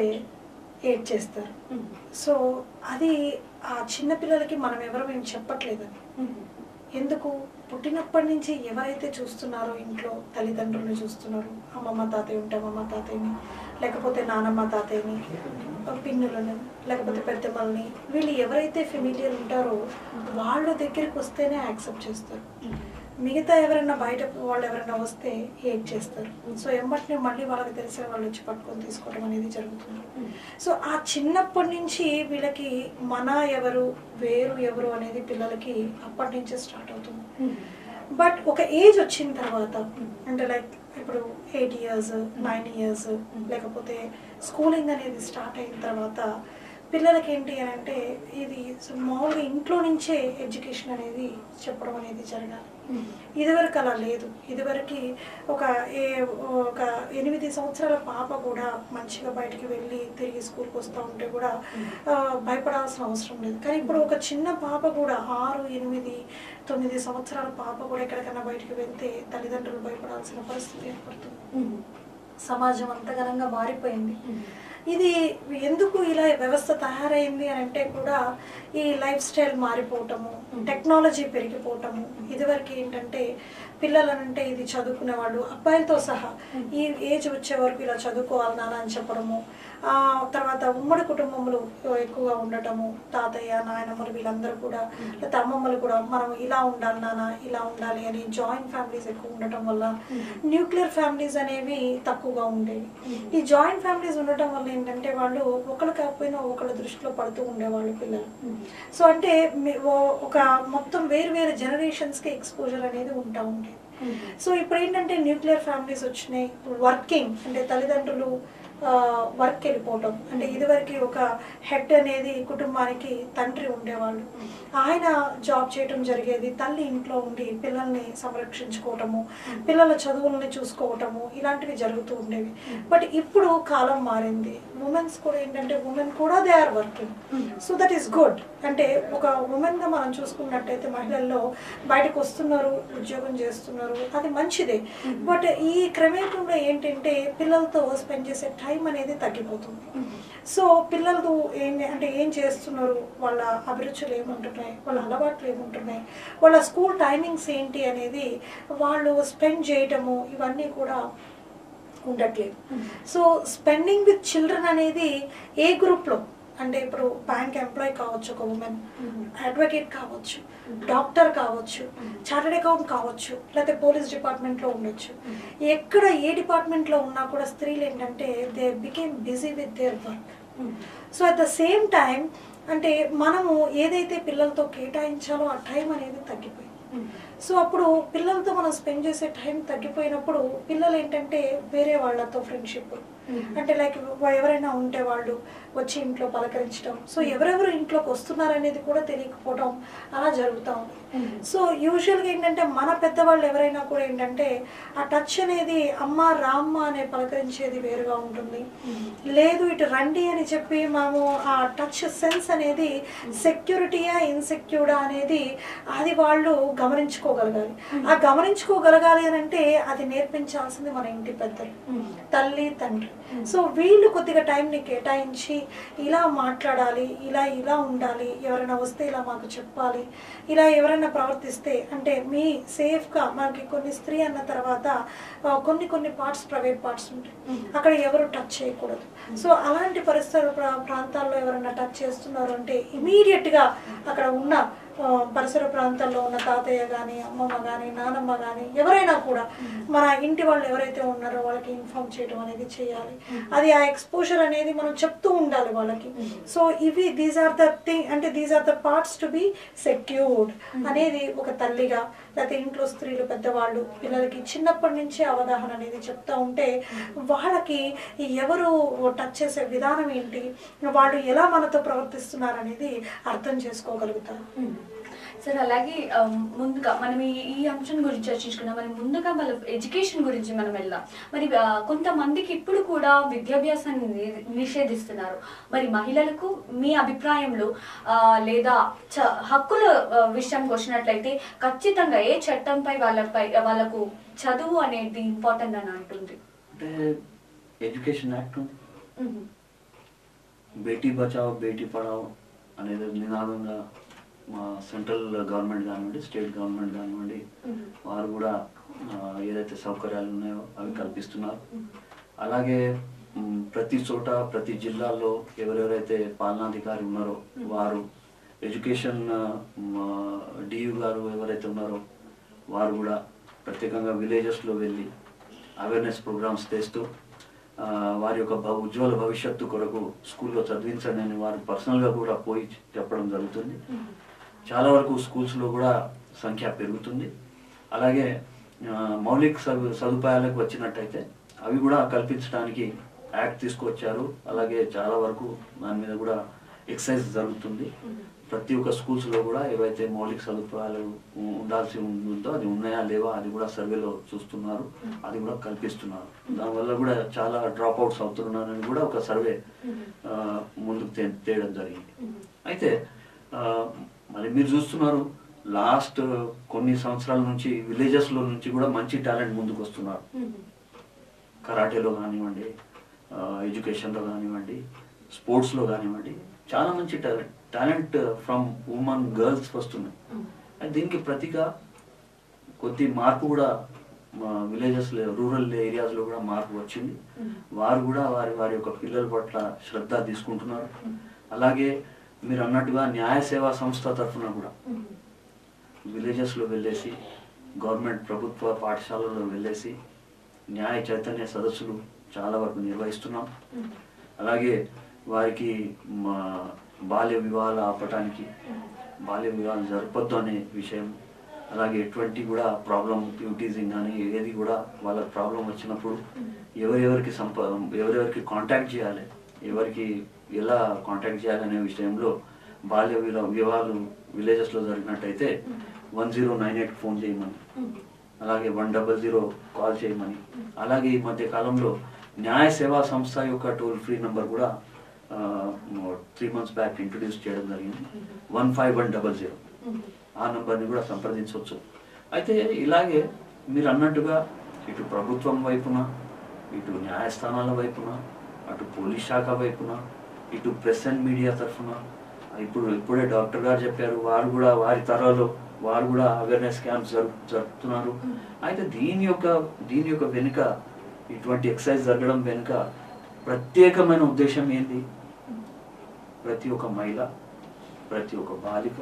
ఏడ్ చేస్తారు సో అది ఆ చిన్న పిల్లలకి మనం ఎవరు ఏం చెప్పట్లేదని ఎందుకు పుట్టినప్పటి నుంచి ఎవరైతే చూస్తున్నారో ఇంట్లో తల్లిదండ్రులను చూస్తున్నారు అమ్మమ్మ తాతయ్య ఉంటే అమ్మమ్మ తాతయ్యని లేకపోతే నానమ్మ తాతయ్యని పిన్నులను లేకపోతే పెద్దమ్మల్ని వీళ్ళు ఎవరైతే ఫెమిలియర్ ఉంటారో వాళ్ళ దగ్గరికి వస్తేనే యాక్సెప్ట్ చేస్తారు మిగతా ఎవరైనా బయట వాళ్ళు ఎవరైనా వస్తే హేట్ చేస్తారు సో ఎంబటిని మళ్ళీ వాళ్ళకి తెలిసిన వాళ్ళు వచ్చి పట్టుకొని తీసుకోవడం అనేది జరుగుతుంది సో ఆ చిన్నప్పటి నుంచి వీళ్ళకి మన ఎవరు వేరు ఎవరు అనేది పిల్లలకి అప్పటి నుంచే స్టార్ట్ అవుతుంది బట్ ఒక ఏజ్ వచ్చిన తర్వాత అంటే లైక్ ఇప్పుడు ఎయిట్ ఇయర్స్ నైన్ ఇయర్స్ లేకపోతే స్కూలింగ్ అనేది స్టార్ట్ అయిన తర్వాత పిల్లలకి ఏంటి అని అంటే ఇది మామూలుగా ఇంట్లో నుంచే ఎడ్యుకేషన్ అనేది చెప్పడం అనేది జరగాలి ఇదివరకు అలా లేదు ఇదివరకు ఒక ఏ ఒక ఎనిమిది సంవత్సరాల పాప కూడా మంచిగా బయటికి వెళ్ళి తిరిగి స్కూల్కి వస్తూ ఉంటే కూడా ఆ, భయపడాల్సిన అవసరం లేదు కానీ ఇప్పుడు ఒక చిన్న పాప కూడా ఆరు ఎనిమిది తొమ్మిది సంవత్సరాల పాప కూడా ఎక్కడికైనా బయటికి వెళ్తే తల్లిదండ్రులు భయపడాల్సిన పరిస్థితి ఏర్పడుతుంది సమాజం అంతగనంగా మారిపోయింది ఇది ఎందుకు ఇలా వ్యవస్థ తయారైంది అని అంటే కూడా ఈ లైఫ్ స్టైల్ మారిపోవటము టెక్నాలజీ పెరిగిపోవటము ఇదివరకు ఏంటంటే పిల్లలనంటే ఇది చదువుకునే వాళ్ళు అబ్బాయిలతో సహా ఈ ఏజ్ వచ్చే వరకు ఇలా చదువుకోవాలి నాన్న అని చెప్పడము ఆ తర్వాత ఉమ్మడి కుటుంబములు ఎక్కువగా ఉండటము తాతయ్య నాయనమ్మలు వీళ్ళందరూ కూడా లేకపోతే అమ్మమ్మలు కూడా మనం ఇలా ఉండాలి నాన్న ఇలా ఉండాలి అని జాయింట్ ఫ్యామిలీస్ ఎక్కువ ఉండటం వల్ల న్యూక్లియర్ ఫ్యామిలీస్ అనేవి తక్కువగా ఉండేవి ఈ జాయింట్ ఫ్యామిలీస్ ఉండటం వల్ల ఏంటంటే వాళ్ళు ఒకరు కాకపోయినా ఒకళ్ళ దృష్టిలో పడుతూ ఉండేవాళ్ళు పిల్లలు సో అంటే మీ- ఓ- ఒక మొత్తం వేరు వేరు జనరేషన్స్కి ఎక్స్పోజర్ అనేది ఉంటా ఉండేది సో ఇప్పుడు ఏంటంటే న్యూక్లియర్ ఫ్యామిలీస్ వచ్చినాయి వర్కింగ్ అంటే తల్లిదండ్రులు వర్క్ వెళ్ళిపోవటం అంటే ఇదివరకు ఒక హెడ్ అనేది కుటుంబానికి తండ్రి ఉండేవాళ్ళు ఆయన జాబ్ చేయటం జరిగేది తల్లి ఇంట్లో ఉండి పిల్లల్ని సంరక్షించుకోవటము పిల్లల చదువుల్ని చూసుకోవటము ఇలాంటివి జరుగుతూ ఉండేవి బట్ ఇప్పుడు కాలం మారింది ఉమెన్స్ కూడా ఏంటంటే ఉమెన్ కూడా they are working so that is good అంటే ఒక ఉమెన్ గా మనం చూసుకున్నట్టయితే మహిళల్లో బయటకు వస్తున్నారు ఉద్యోగం చేస్తున్నారు అది మంచిదే బట్ ఈ క్రమేపంలో ఏంటంటే పిల్లలతో స్పెండ్ చేసే టైం అనేది తగ్గిపోతుంది సో పిల్లలు ఏం అంటే ఏం చేస్తున్నారు వాళ్ళ అభిరుచులు ఏముంటున్నాయి వాళ్ళ అలవాట్లు ఏముంటున్నాయి వాళ్ళ స్కూల్ టైమింగ్స్ ఏంటి అనేది వాళ్ళు స్పెండ్ చేయటము ఇవన్నీ కూడా ఉండట్లేదు సో స్పెండింగ్ విత్ చిల్డ్రన్ అనేది ఏ గ్రూప్లో అంటే ఇప్పుడు బ్యాంక్ ఎంప్లాయ్ కావచ్చు ఒక ఉమెన్ అడ్వకేట్ కావచ్చు డాక్టర్ కావచ్చు చార్టెడ్ అకౌంట్ కావచ్చు లేకపోతే పోలీస్ డిపార్ట్మెంట్లో ఉండొచ్చు ఎక్కడ ఏ డిపార్ట్మెంట్లో ఉన్నా కూడా స్త్రీలు ఏంటంటే they became busy with their work so at the same time అంటే మనము ఏదైతే పిల్లలతో కేటాయించాలో ఆ టైం అనేది తగ్గిపోయింది సో అప్పుడు పిల్లలతో మనం స్పెండ్ చేసే టైం తగ్గిపోయినప్పుడు పిల్లలు ఏంటంటే వేరే వాళ్ళతో ఫ్రెండ్షిప్ అంటే లైక్ ఎవరైనా ఉంటే వాళ్ళు వచ్చి ఇంట్లో పలకరించడం సో ఎవరెవరు ఇంట్లోకి వస్తున్నారనేది కూడా తెలియకపోవడం అలా జరుగుతూ ఉంది సో యూజువల్గా ఏంటంటే మన పెద్దవాళ్ళు ఎవరైనా కూడా ఏంటంటే ఆ టచ్ అనేది అమ్మ రామ్మ అనే పలకరించేది వేరుగా ఉంటుంది లేదు ఇటు రండి అని చెప్పి మనము ఆ టచ్ సెన్స్ అనేది సెక్యూరిటీయా ఇన్సెక్యూర్డా అనేది అది వాళ్ళు గమనించుకోగలగాలి ఆ గమనించుకోగలగాలి అని అంటే అది నేర్పించాల్సింది మన ఇంటి పెద్దలు తల్లి తండ్రి సో వీళ్ళు కొద్దిగా టైంని కేటాయించి ఇలా మాట్లాడాలి ఇలా ఇలా ఉండాలి ఎవరైనా వస్తే ఇలా మాకు చెప్పాలి ఇలా ఎవరైనా ప్రవర్తిస్తే అంటే మీ సేఫ్గా మనకి కొన్ని స్త్రీ అన్న తర్వాత ఆ, కొన్ని కొన్ని పార్ట్స్ ప్రైవేట్ పార్ట్స్ ఉంటాయి అక్కడ ఎవరు టచ్ చేయకూడదు సో అలాంటి పరిసర ప్రా- ప్రాంతాల్లో ఎవరైనా టచ్ చేస్తున్నారు అంటే ఇమీడియట్గా అక్కడ ఉన్న ఆ, పరిసర ప్రాంతాల్లో ఉన్న తాతయ్య కానీ అమ్మమ్మ కానీ నానమ్మ కానీ ఎవరైనా కూడా మన ఇంటి వాళ్ళు ఎవరైతే ఉన్నారో వాళ్ళకి ఇన్ఫార్మ్ చేయడం అనేది చేయాలి అది ఆ ఎక్స్పోజర్ అనేది మనం చెప్తూ ఉండాలి వాళ్ళకి సో ఇవి దీస్ ఆర్ ద థింగ్ అంటే these are the parts to be secured అనేది ఒక తల్లిగా లేకపోతే ఇంట్లో స్త్రీలు పెద్దవాళ్ళు పిల్లలకి చిన్నప్పటి నుంచే అవగాహన అనేది చెప్తా ఉంటే వాళ్ళకి ఎవరు టచ్ చేసే విధానం ఏంటి వాళ్ళు ఎలా మనతో ప్రవర్తిస్తున్నారు అనేది అర్థం చేసుకోగలుగుతారు సార్ అలాగే ఆ, ముందుగా మనం ఈ ఈ అంశం గురించి చర్చించుకున్నాం మరి ముందుగా మన ఎడ్యుకేషన్ గురించి మనం వెళ్దాం మరి ఆ, కొంతమందికి ఇప్పుడు కూడా విద్యాభ్యాసాన్ని ని- నిషేధిస్తున్నారు మరి మహిళలకు మీ అభిప్రాయంలో ఆ, లేదా చ- హక్కుల ఆ, విషయంకి వచ్చినట్లయితే ఖచ్చితంగా ఏ చట్టంపై వాళ్ళపై వాళ్ళకు చదువు అనేది ఇంపార్టెంట్ అని అంటుంది అంటే education act hmm. Beti Bachao Beti Padhao అనేది నినాదంగా మా సెంట్రల్ గవర్నమెంట్ కానివ్వండి స్టేట్ గవర్నమెంట్ కానివ్వండి వారు కూడా ఆ, ఏదైతే సౌకర్యాలు ఉన్నాయో అవి కల్పిస్తున్నారు అలాగే మ్, ప్రతి చోట ప్రతి జిల్లాల్లో ఎవరెవరైతే పాలనాధికారి ఉన్నారో వారు ఎడ్యుకేషన్ డియు గారు ఎవరైతే ఉన్నారో వారు కూడా ప్రత్యేకంగా విలేజెస్లో వెళ్ళి అవేర్నెస్ ప్రోగ్రామ్స్ తెస్తూ ఆ, వారి యొక్క భవ ఉజ్వల భవిష్యత్తు కొరకు స్కూల్లో చదివించండి అని వారు పర్సనల్గా కూడా పోయి చెప్పడం జరుగుతుంది చాలా వరకు స్కూల్స్లో కూడా సంఖ్య పెరుగుతుంది అలాగే ఆ, మౌలిక సదు సదుపాయాలకు వచ్చినట్టయితే అవి కూడా కల్పించడానికి యాక్ట్ తీసుకొచ్చారు అలాగే చాలా వరకు దాని మీద కూడా ఎక్సర్సైజ్ జరుగుతుంది ప్రతి ఒక్క స్కూల్స్లో కూడా ఏవైతే మౌలిక సదుపాయాలు ఉండాల్సి ఉందో అది ఉన్నాయా లేవా అది కూడా సర్వేలో చూస్తున్నారు అది కూడా కల్పిస్తున్నారు దానివల్ల కూడా చాలా డ్రాప్ అవుట్స్ అవుతున్నారని కూడా ఒక సర్వే ఆ, ముందుకు తే తేయడం జరిగింది అయితే ఆ, మరి మీరు చూస్తున్నారు లాస్ట్ కొన్ని సంవత్సరాల నుంచి విలేజెస్లో నుంచి కూడా మంచి టాలెంట్ ముందుకు వస్తున్నారు కరాటేలో కానివ్వండి ఆ, ఎడ్యుకేషన్లో కానివ్వండి స్పోర్ట్స్లో కానివ్వండి చాలా మంచి talent talent from women girls వస్తున్నాయి అయితే దీనికి ప్రతిగా కొద్ది మార్పు కూడా మా విలేజెస్ రూరల్ ఏరియాస్లో కూడా మార్పు వచ్చింది వారు కూడా వారి వారి యొక్క పిల్లల పట్ల శ్రద్ధ తీసుకుంటున్నారు అలాగే మీరు అన్నట్టుగా న్యాయ సేవా సంస్థ తరఫున కూడా విలేజెస్లో వెళ్ళేసి గవర్నమెంట్ ప్రభుత్వ పాఠశాలల్లో వెళ్ళేసి న్యాయ చైతన్య సదస్సులు చాలా వరకు నిర్వహిస్తున్నాం అలాగే వారికి మా బాల్య వివాహాలు ఆపటానికి బాల్య వివాహాలు జరపొద్దు అనే విషయం అలాగే ఎటువంటి కూడా ప్రాబ్లం యూటీజింగ్ కానీ ఏది కూడా వాళ్ళ ప్రాబ్లం వచ్చినప్పుడు ఎవరెవరికి సంప ఎవరెవరికి కాంటాక్ట్ చేయాలి ఎవరికి ఎలా కాంటాక్ట్ చేయాలనే విషయంలో బాల్య వివా- వివాహాలు విలేజెస్లో జరిగినట్టయితే one zero nine eight phone చేయమని అలాగే వన్ డబల్ జీరో కాల్ చేయమని అలాగే ఈ మధ్య కాలంలో న్యాయ సేవా సంస్థ యొక్క టోల్ ఫ్రీ నెంబర్ కూడా త్రీ మంత్స్ బ్యాక్ ఇంట్రడ్యూస్ చేయడం జరిగింది one five one double zero ఆ నంబర్ని కూడా సంప్రదించవచ్చు అయితే ఇలాగే మీరు అన్నట్టుగా ఇటు ప్రభుత్వం వైపున ఇటు న్యాయస్థానాల వైపున అటు పోలీస్ శాఖ వైపున ఇటు ప్రెస్ అండ్ మీడియా తరఫున ఇప్పుడు ఇప్పుడే డాక్టర్ గారు చెప్పారు వారు కూడా వారి తరాలో వారు కూడా అవేర్నెస్ క్యాంప్స్ జరుపు జరుపుతున్నారు అయితే దీని యొక్క దీని యొక్క వెనుక ఇటువంటి ఎక్సర్సైజ్ జరగడం వెనుక ప్రత్యేకమైన ఉద్దేశం ఏంటి ప్రతి ఒక్క మహిళ ప్రతి ఒక్క బాలిక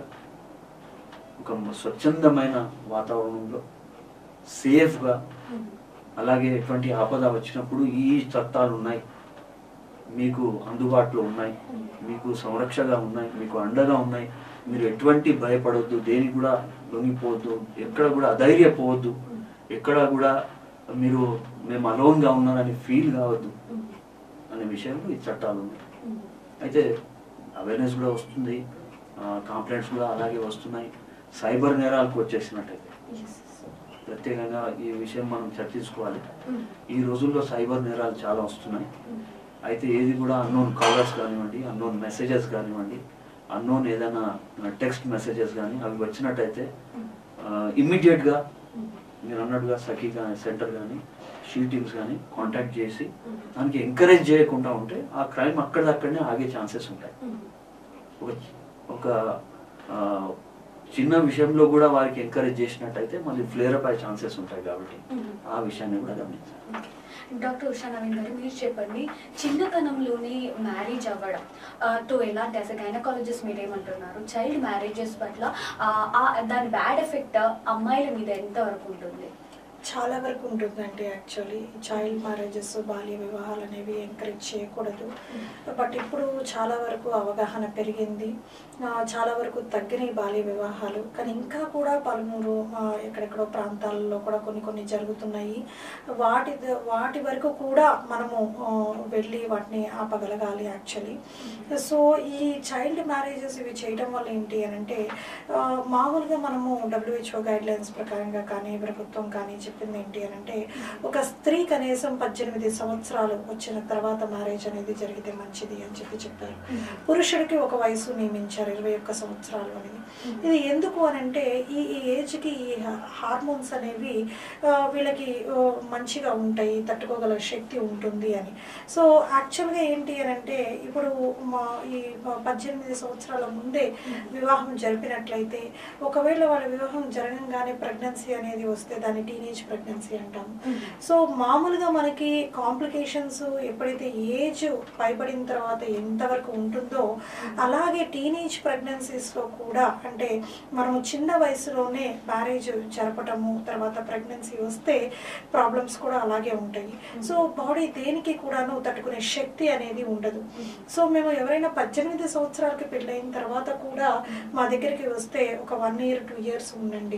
ఒక స్వచ్ఛందమైన వాతావరణంలో సేఫ్గా అలాగే ఎటువంటి ఆపద వచ్చినప్పుడు ఈ చట్టాలు ఉన్నాయి మీకు అందుబాటులో ఉన్నాయి మీకు సంరక్షగా ఉన్నాయి మీకు అండగా ఉన్నాయి మీరు ఎటువంటి భయపడొద్దు దేనికి కూడా లొంగిపోవద్దు ఎక్కడ కూడా అధైర్యపోవద్దు ఎక్కడ కూడా మీరు మేము అలోన్గా ఉన్నారని ఫీల్ కావద్దు అనే విషయంలో ఈ చట్టాలు ఉన్నాయి అయితే అవేర్నెస్ కూడా వస్తుంది కాంప్లైంట్స్ కూడా అలాగే వస్తున్నాయి సైబర్ నేరాలకు వచ్చేసినట్టయితే ప్రత్యేకంగా ఈ విషయం మనం చర్చించుకోవాలి ఈ రోజుల్లో సైబర్ నేరాలు చాలా వస్తున్నాయి అయితే ఏది కూడా అన్నోన్ కాలర్స్ కానివ్వండి అన్నోన్ మెసేజెస్ కానివ్వండి అన్నోన్ ఏదైనా టెక్స్ట్ మెసేజెస్ కానీ అవి వచ్చినట్టయితే ఇమ్మీడియట్గా మీరు అన్నట్టుగా సఖీ కానీ సెంటర్ కానీ షీ టీమ్స్ కానీ కాంటాక్ట్ చేసి దానికి ఎంకరేజ్ చేయకుండా ఉంటే ఆ క్రైమ్ అక్కడిదక్కడనే ఆగే ఛాన్సెస్ ఉంటాయి ఒక ఒక ఆ, చిన్న విషయంలో కూడా వారికి ఎంకరేజ్ చేసినట్టయితే మళ్ళీ ఫ్లేర్ అప్ అయ్యే ఛాన్సెస్ ఉంటాయి కాబట్టి ఆ విషయాన్ని కూడా గమనించాలి డాక్టర్ ఉషా నవీన్ గారు మీరు చెప్పండి చిన్నతనంలోనే మ్యారేజ్ అవ్వడం ఆ, తో ఎలాంటి యాజ్ గైనకాలజిస్ట్ మీరు ఏమంటున్నారు చైల్డ్ మ్యారేజెస్ పట్ల ఆ, ఆ, దాని బ్యాడ్ ఎఫెక్ట్ అమ్మాయిల మీద ఎంత వరకు ఉంటుంది చాలా వరకు ఉంటుందండి యాక్చువల్లీ చైల్డ్ మ్యారేజెస్ బాల్య వివాహాలు అనేవి ఎంకరేజ్ చేయకూడదు బట్ ఇప్పుడు చాలా వరకు అవగాహన పెరిగింది ఆ, చాలా వరకు తగ్గినాయి బాల్య వివాహాలు కానీ ఇంకా కూడా పలువురు ఆ, ఎక్కడెక్కడో ప్రాంతాలలో కూడా కొన్ని కొన్ని జరుగుతున్నాయి వాటి ద- వాటి వరకు కూడా మనము ఆ, వెళ్ళి వాటిని ఆపగలగాలి యాక్చువల్లీ సో ఈ చైల్డ్ మ్యారేజెస్ ఇవి చేయడం వల్ల ఏంటి అని అంటే ఆ, మామూలుగా మనము డబ్ల్యూహెచ్ఓ గైడ్ లైన్స్ ప్రకారంగా కానీ ప్రభుత్వం కానీ చెప్పిన చెప్పింది ఏంటి అని అంటే ఒక స్త్రీ కనీసం పద్దెనిమిది సంవత్సరాలు వచ్చిన తర్వాత మ్యారేజ్ అనేది జరిగితే మంచిది అని చెప్పి చెప్పారు పురుషుడికి ఒక వయసు నియమించారు ఇరవై ఒక్క సంవత్సరాలు అనేది ఇది ఎందుకు అని అంటే ఈ ఈ ఏజ్కి ఈ హార్మోన్స్ అనేవి ఆ, వీళ్ళకి ఆ, మంచిగా ఉంటాయి తట్టుకోగల శక్తి ఉంటుంది అని సో యాక్చువల్గా ఏంటి అని అంటే ఇప్పుడు మా ఈ ప- పద్దెనిమిది సంవత్సరాల ముందే వివాహం జరిపినట్లయితే ఒకవేళ వాళ్ళ వివాహం జరగంగానే ప్రెగ్నెన్సీ అనేది వస్తే దాన్ని టీనేజ్ ప్రెగ్నెన్సీ అంటాము సో మామూలుగా మనకి కాంప్లికేషన్స్ ఎప్పుడైతే ఏజ్ పైబడిన తర్వాత ఎంతవరకు ఉంటుందో అలాగే టీనేజ్ ప్రెగ్నెన్సీస్లో కూడా అంటే మనము చిన్న వయసులోనే మ్యారేజ్ జరపటము తర్వాత ప్రెగ్నెన్సీ వస్తే ప్రాబ్లమ్స్ కూడా అలాగే ఉంటాయి సో బాడీ దేనికి కూడాను తట్టుకునే శక్తి అనేది ఉండదు సో మేము ఎవరైనా పద్దెనిమిది సంవత్సరాలకి పెళ్ళైన తర్వాత కూడా మా దగ్గరికి వస్తే ఒక వన్ ఇయర్ టూ ఇయర్స్ ఉండండి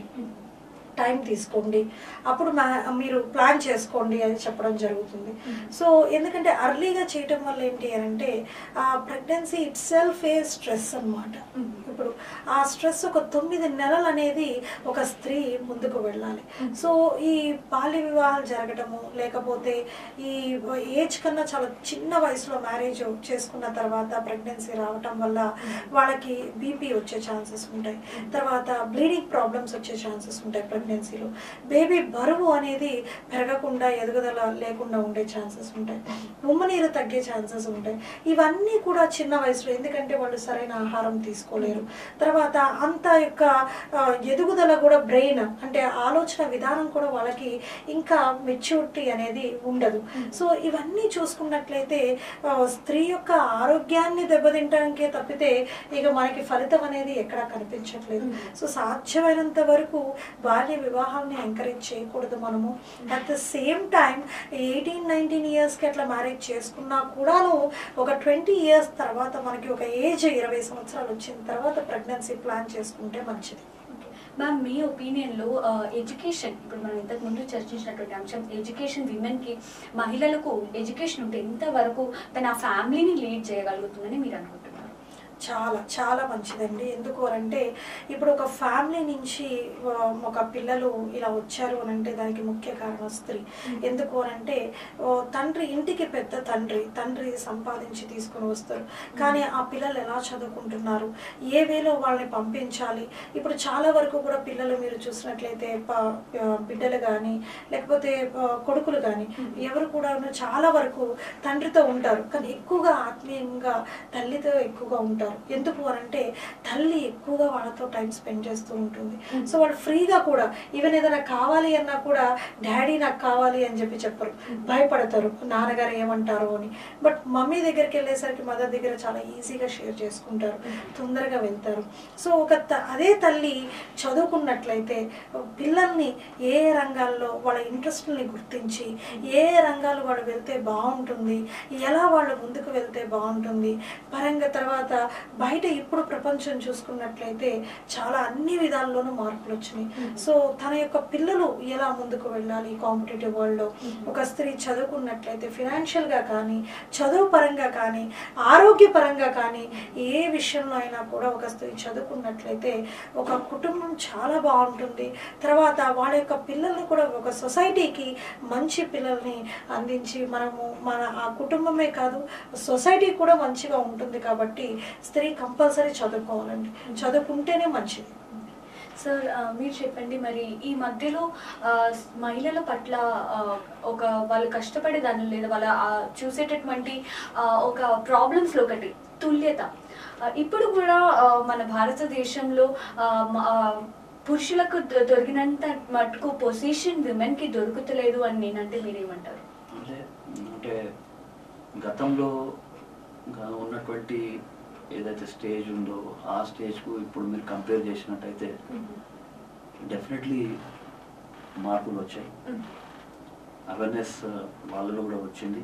టైం తీసుకోండి అప్పుడు మా మీరు ప్లాన్ చేసుకోండి అని చెప్పడం జరుగుతుంది సో ఎందుకంటే అర్లీగా చేయటం వల్ల ఏంటి అని అంటే ఆ pregnancy itself a stress అన్నమాట ఇప్పుడు ఆ స్ట్రెస్ ఒక తొమ్మిది నెలలు అనేది ఒక స్త్రీ ముందుకు వెళ్ళాలి సో ఈ బాల్య వివాహాలు జరగటము లేకపోతే ఈ ఏజ్ కన్నా చాలా చిన్న వయసులో మ్యారేజ్ చేసుకున్న తర్వాత ప్రెగ్నెన్సీ రావటం వల్ల వాళ్ళకి బీపీ వచ్చే ఛాన్సెస్ ఉంటాయి తర్వాత బ్లీడింగ్ ప్రాబ్లమ్స్ వచ్చే ఛాన్సెస్ ఉంటాయి ప్రెగ్నెన్సీలో బేబీ బరువు అనేది పెరగకుండా ఎదుగుదల లేకుండా ఉండే ఛాన్సెస్ ఉంటాయి ఉమ్మనీరు తగ్గే ఛాన్సెస్ ఉంటాయి ఇవన్నీ కూడా చిన్న వయసులో ఎందుకంటే వాళ్ళు సరైన ఆహారం తీసుకోలేరు తర్వాత అంత యొక్క ఆ, ఎదుగుదల కూడా బ్రెయిన్ అంటే ఆలోచన విధానం కూడా వాళ్ళకి ఇంకా మెచ్యూరిటీ అనేది ఉండదు సో ఇవన్నీ చూసుకున్నట్లయితే ఆ, స్త్రీ యొక్క ఆరోగ్యాన్ని దెబ్బతింటానికే తప్పితే ఇక మనకి ఫలితం అనేది ఎక్కడా కనిపించట్లేదు సో సాధ్యమైనంత వరకు బాల్య వివాహాన్ని ఎంకరేజ్ చేయకూడదు మనము at the same time eighteen nineteen ఇయర్స్కి అట్లా మ్యారేజ్ చేసుకున్నా కూడాను ఒక ట్వంటీ ఇయర్స్ తర్వాత మనకి ఒక ఏజ్ ఇరవై సంవత్సరాలు వచ్చిన తర్వాత ప్రెగ్నెన్సీ ప్లాన్ చేసుకుంటే మంచిది మ్యామ్ మీ ఒపీనియన్లో ఎడ్యుకేషన్ ఇప్పుడు మనం ఇంతకు ముందు చర్చించినటువంటి అంశం ఎడ్యుకేషన్ విమెన్కి మహిళలకు ఎడ్యుకేషన్ ఉంటే ఎంతవరకు తన ఫ్యామిలీని లీడ్ చేయగలుగుతుందని మీరు అనుకుంటున్నారు చాలా చాలా మంచిదండి ఎందుకు అంటే ఇప్పుడు ఒక ఫ్యామిలీ నుంచి ఆ, ఒక పిల్లలు ఇలా వచ్చారు అని అంటే దానికి ముఖ్య కారణం స్త్రీ ఎందుకు అంటే ఓ, తండ్రి ఇంటికి పెద్ద తండ్రి తండ్రి సంపాదించి తీసుకొని వస్తారు కానీ ఆ పిల్లలు ఎలా చదువుకుంటున్నారు ఏ వేలో వాళ్ళని పంపించాలి ఇప్పుడు చాలా వరకు కూడా పిల్లలు మీరు చూసినట్లయితే ప- ఆ, బిడ్డలు కానీ లేకపోతే ఆ, కొడుకులు కానీ ఎవరు కూడా చాలా వరకు తండ్రితో ఉంటారు కానీ ఎక్కువగా ఆత్మీయంగా తల్లితో ఎక్కువగా ఉంటారు ఎందుకు అనంటే తల్లి ఎక్కువగా వాళ్ళతో టైం స్పెండ్ చేస్తూ ఉంటుంది సో వాళ్ళు ఫ్రీగా కూడా ఈవెన్ ఏదైనా కావాలి అన్నా కూడా డాడీ నాకు కావాలి అని చెప్పి చెప్పరు భయపడతారు నాన్నగారు ఏమంటారో అని బట్ మమ్మీ దగ్గరికి వెళ్ళేసరికి మదర్ దగ్గర చాలా ఈజీగా షేర్ చేసుకుంటారు తొందరగా వెళ్తారు సో ఒక త- అదే తల్లి చదువుకున్నట్లయితే పిల్లల్ని ఏ రంగాల్లో వాళ్ళ ఇంట్రెస్ట్ని గుర్తించి ఏ రంగాలు వాళ్ళు వెళ్తే బాగుంటుంది ఎలా వాళ్ళు ముందుకు వెళ్తే బాగుంటుంది పరంగా తర్వాత బయట ఇప్పుడు ప్రపంచం చూసుకున్నట్లయితే చాలా అన్ని విధాల్లోనూ మార్పులు వచ్చినాయి సో తన యొక్క పిల్లలు ఎలా ముందుకు వెళ్ళాలి కాంపిటేటివ్ వరల్డ్లో ఒక స్త్రీ చదువుకున్నట్లయితే ఫినాన్షియల్గా కానీ చదువు పరంగా కానీ ఆరోగ్య పరంగా కానీ ఏ విషయంలో అయినా కూడా ఒక స్త్రీ చదువుకున్నట్లయితే ఒక కుటుంబం చాలా బాగుంటుంది తర్వాత వాళ్ళ యొక్క పిల్లల్ని కూడా ఒక సొసైటీకి మంచి పిల్లల్ని అందించి మనము మన ఆ కుటుంబమే కాదు సొసైటీ కూడా మంచిగా ఉంటుంది కాబట్టి స్త్రీ కంపల్సరీ చదువుకోవాలండి చదువుకుంటేనే మంచిది సార్ ఆ, మీరు చెప్పండి మరి ఈ మధ్యలో ఆ, స్- మహిళల పట్ల ఆ, ఒక వాళ్ళు కష్టపడే దాని లేదా వాళ్ళ ఆ, చూసేటటువంటి ఆ, ఒక ప్రాబ్లమ్స్లో ఒకటి తుల్యత ఆ, ఇప్పుడు కూడా ఆ, మన భారతదేశంలో ఆ, మ- ఆ, పురుషులకు దొ- దొరికినంత మటుకు పొజిషన్ విమెన్కి దొరుకుతలేదు అని నేనంటే మీరేమంటారు అంటే అంటే గతంలో గా ఉన్నటువంటి ఏదైతే స్టేజ్ ఉందో ఆ స్టేజ్కు ఇప్పుడు మీరు కంపేర్ చేసినట్టయితే డెఫినెట్లీ మార్పులు వచ్చాయి అవేర్నెస్ వాళ్ళలో కూడా వచ్చింది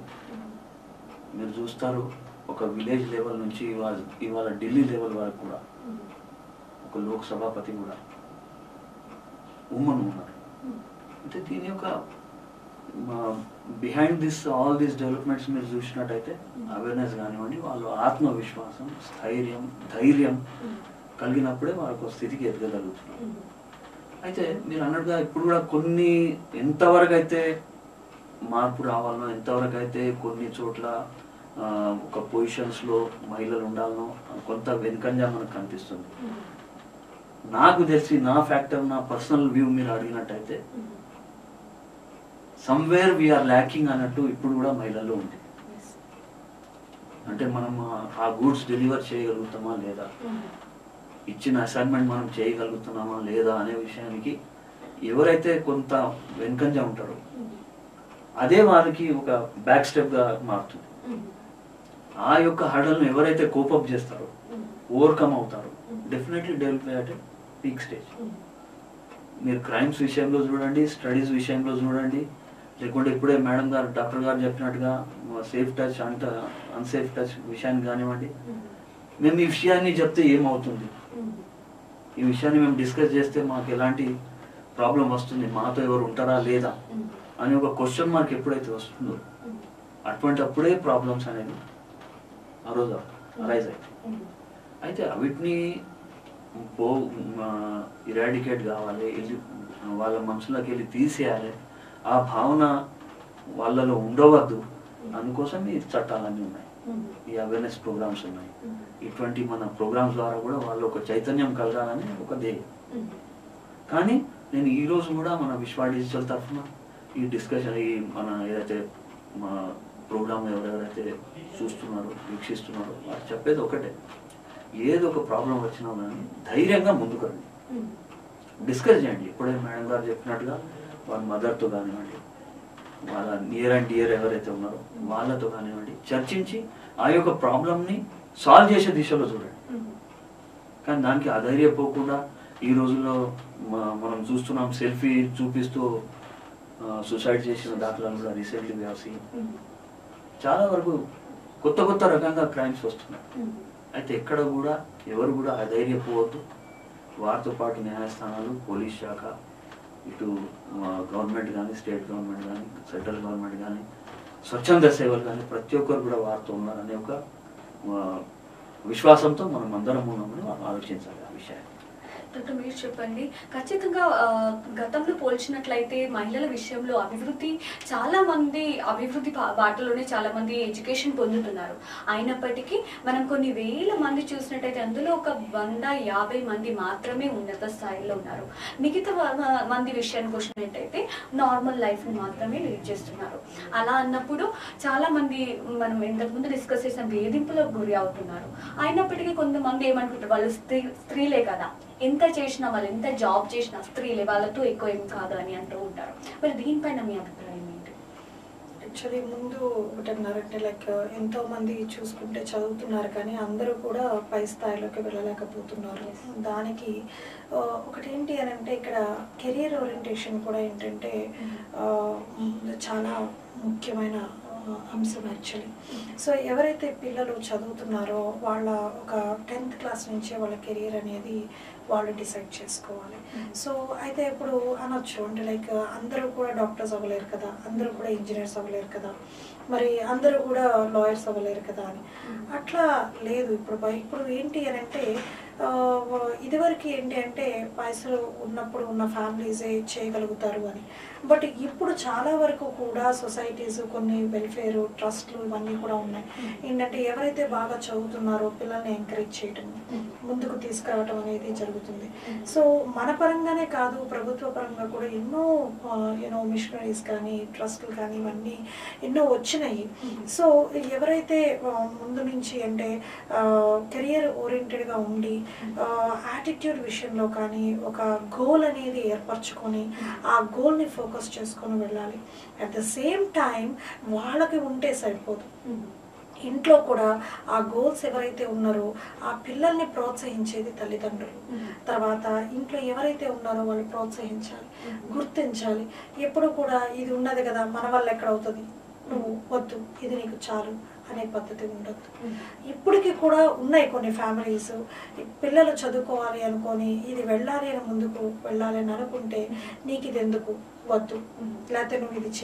మీరు చూస్తారు ఒక విలేజ్ లెవెల్ నుంచి ఇవాళ ఇవాళ ఢిల్లీ లెవెల్ వరకు కూడా ఒక లోక్ సభాపతి కూడా ఉమ్మన్ ఉన్నారు అంటే దీని యొక్క behind this all these developments మీరు చూసినట్టయితే అవేర్నెస్ కానివ్వండి వాళ్ళు ఆత్మవిశ్వాసం స్థైర్యం ధైర్యం కలిగినప్పుడే వాళ్ళకు స్థితికి ఎదగగలుగుతున్నారు అయితే మీరు అన్నట్టుగా ఇప్పుడు కూడా కొన్ని ఎంతవరకు అయితే మార్పు రావాలనో ఎంతవరకు అయితే కొన్ని చోట్ల ఆ, ఒక పొజిషన్స్లో మహిళలు ఉండాలనో కొంత వెనుకంజా మనకు కనిపిస్తుంది నాకు తెలిసి నా ఫ్యాక్టర్ నా పర్సనల్ వ్యూ మీరు అడిగినట్టయితే సమ్వేర్ వీఆర్ ల్యాకింగ్ అన్నట్టు ఇప్పుడు కూడా మహిళల్లో ఉంది అంటే మనం ఆ- ఆ గూడ్స్ డెలివర్ చేయగలుగుతామా లేదా ఇచ్చిన అసైన్మెంట్ మనం చేయగలుగుతున్నామా లేదా అనే విషయానికి ఎవరైతే కొంత వెనుకంజ ఉంటారో అదే వారికి ఒక బ్యాక్ స్టెప్ గా మారుతుంది ఆ యొక్క హడల్ను ఎవరైతే కోపప్ చేస్తారో ఓవర్కమ్ అవుతారో డెఫినెట్లీ డెవలప్ అయ్యే పీక్ స్టేజ్ మీరు క్రైమ్స్ విషయంలో చూడండి స్టడీస్ విషయంలో చూడండి లేకుంటే ఇప్పుడే మేడం గారు డాక్టర్ గారు చెప్పినట్టుగా సేఫ్ టచ్ అంట అన్సేఫ్ టచ్ విషయాన్ని కానివ్వండి మేము ఈ విషయాన్ని చెప్తే ఏమవుతుంది ఈ విషయాన్ని మేము డిస్కస్ చేస్తే మాకు ఎలాంటి ప్రాబ్లం వస్తుంది మాతో ఎవరు ఉంటారా లేదా అని ఒక క్వశ్చన్ మార్క్ ఎప్పుడైతే వస్తుందో అటువంటి అప్పుడే ప్రాబ్లమ్స్ అనేది ఆ రోజు అరైజ్ అవుతాయి అయితే వీటిని పో ఇరాడికేట్ కావాలి వెళ్ళి వాళ్ళ మనసులోకి వెళ్ళి తీసేయాలి ఆ భావన వాళ్ళలో ఉండవద్దు అందుకోసం ఈ చట్టాలన్నీ ఉన్నాయి ఈ అవేర్నెస్ ప్రోగ్రామ్స్ ఉన్నాయి ఇటువంటి మన ప్రోగ్రామ్స్ ద్వారా కూడా వాళ్ళు ఒక చైతన్యం కలగాలని ఒక ధ్యేయం కానీ నేను ఈ రోజు కూడా మన విశ్వ డిజిటల్ తరఫున ఈ డిస్కషన్ ఈ మన ఏదైతే మా ప్రోగ్రామ్ ఎవరెవరైతే చూస్తున్నారో వీక్షిస్తున్నారో వారు చెప్పేది ఒకటే ఏదో ఒక ప్రాబ్లం వచ్చినా కానీ ధైర్యంగా ముందుకు రండి డిస్కస్ చేయండి ఇప్పుడే మేడం గారు చెప్పినట్టుగా వాళ్ళ మదర్తో కానివ్వండి వాళ్ళ నియర్ అండ్ డియర్ ఎవరైతే ఉన్నారో వాళ్ళతో కానివ్వండి చర్చించి ఆ యొక్క ప్రాబ్లమ్ని సాల్వ్ చేసే దిశలో చూడండి కానీ దానికి అధైర్యపోకుండా ఈ రోజుల్లో మ- మనం చూస్తున్నాం సెల్ఫీ చూపిస్తూ సూసైడ్ చేసిన దాఖలాలు కూడా రీసెంట్లీ వేసి చాలా వరకు కొత్త కొత్త రకంగా క్రైమ్స్ వస్తున్నాయి అయితే ఎక్కడ కూడా ఎవరు కూడా అధైర్యపోవద్దు వారితో పాటు న్యాయస్థానాలు పోలీస్ శాఖ ఇటు గవర్నమెంట్ కానీ స్టేట్ గవర్నమెంట్ కానీ సెంట్రల్ గవర్నమెంట్ కానీ స్వచ్ఛంద సేవలు కానీ ప్రతి ఒక్కరు కూడా వారితో ఉన్నారనే ఒక ఆ, విశ్వాసంతో మనం అందరం ఉన్నామని మనం ఆలోచించాలి ఆ విషయాన్ని డాక్టర్ మీరు చెప్పండి ఖచ్చితంగా ఆ, గతంలో పోల్చినట్లయితే మహిళల విషయంలో అభివృద్ధి చాలా మంది అభివృద్ధి బా- బాటలోనే చాలా మంది ఎడ్యుకేషన్ పొందుతున్నారు అయినప్పటికీ మనం కొన్ని వేల మంది చూసినట్టయితే అందులో ఒక వంద యాభై మంది మాత్రమే ఉన్నత స్థాయిలో ఉన్నారు మిగతా వ- మంది విషయానికి వచ్చినట్టయితే నార్మల్ లైఫ్ని మాత్రమే లీడ్ చేస్తున్నారు అలా అన్నప్పుడు చాలా మంది మనం ఇంతకుముందు డిస్కస్ చేసిన వేధింపులకు గురి అవుతున్నారు అయినప్పటికీ కొంతమంది ఏమనుకుంటారు వాళ్ళు స్త్రీ స్త్రీలే కదా ఎంత చేసినా వాళ్ళు ఎంత జాబ్ చేసినా స్త్రీలే వాళ్ళతో ఎక్కువ ఏం కాదు అని అంటూ ఉంటారు మరి దీనిపైన మీ అభిప్రాయం ఏంటి యాక్చువల్లీ ముందు ఒకటన్నారంటే లైక్ ఎంతో మంది చూసుకుంటే చదువుతున్నారు కానీ అందరూ కూడా పై స్థాయిలోకి వెళ్ళలేకపోతున్నారు దానికి ఆ, ఒకటి ఏంటి అని అంటే ఇక్కడ కెరియర్ ఓరియంటేషన్ కూడా ఏంటంటే ఆ, చాలా ముఖ్యమైన ఆ, అంశం యాక్చువల్లీ సో ఎవరైతే పిల్లలు చదువుతున్నారో వాళ్ళ ఒక టెన్త్ క్లాస్ నుంచే వాళ్ళ కెరియర్ అనేది వాళ్ళు డిసైడ్ చేసుకోవాలి సో అయితే ఇప్పుడు అనొచ్చు అంటే లైక్ అందరూ కూడా డాక్టర్స్ అవ్వలేరు కదా అందరూ కూడా ఇంజనీర్స్ అవ్వలేరు కదా మరి అందరూ కూడా లాయర్స్ అవ్వలేరు కదా అని అట్లా లేదు ఇప్పుడు బై- ఇప్పుడు ఏంటి అని అంటే ఆ, ఇదివరకు ఏంటి అంటే పైసలు ఉన్నప్పుడు ఉన్న ఫ్యామిలీసే చేయగలుగుతారు అని బట్ ఇప్పుడు చాలా వరకు కూడా సొసైటీస్ కొన్ని వెల్ఫేర్ ట్రస్ట్లు ఇవన్నీ కూడా ఉన్నాయి ఏంటంటే ఎవరైతే బాగా చదువుతున్నారో పిల్లల్ని ఎంకరేజ్ చేయటం ముందుకు తీసుకురావటం అనేది జరుగుతుంది సో మన పరంగానే కాదు ప్రభుత్వ పరంగా కూడా ఎన్నో యూనో మిషనరీస్ కానీ ట్రస్ట్లు కానీ ఇవన్నీ ఎన్నో వచ్చినాయి సో ఎవరైతే ఆ, ముందు నుంచి అంటే కెరియర్ ఓరియంటెడ్గా ఉండి యాటిట్యూడ్ విషయంలో కానీ ఒక గోల్ అనేది ఏర్పరచుకొని ఆ గోల్ని ఫోకస్ చేసుకొని వెళ్ళాలి అట్ ద సేమ్ టైం వాళ్ళకి ఉంటే సరిపోదు ఇంట్లో కూడా ఆ గోల్స్ ఎవరైతే ఉన్నారో ఆ పిల్లల్ని ప్రోత్సహించేది తల్లిదండ్రులు తర్వాత ఇంట్లో ఎవరైతే ఉన్నారో వాళ్ళు ప్రోత్సహించాలి గుర్తించాలి ఎప్పుడు కూడా ఇది ఉన్నది కదా మన వల్ల ఎక్కడ అవుతుంది నువ్వు వద్దు ఇది నీకు చాలు అనే పద్ధతి ఉండదు ఇప్పటికీ కూడా ఉన్నాయి కొన్ని ఫ్యామిలీస్ పిల్లలు చదువుకోవాలి అనుకొని ఇది వెళ్ళాలి అని ముందుకు వెళ్ళాలి అని అనుకుంటే నీకు ఇది ఎందుకు వద్దు లేకపోతే నువ్వు ఇది చెయ్యి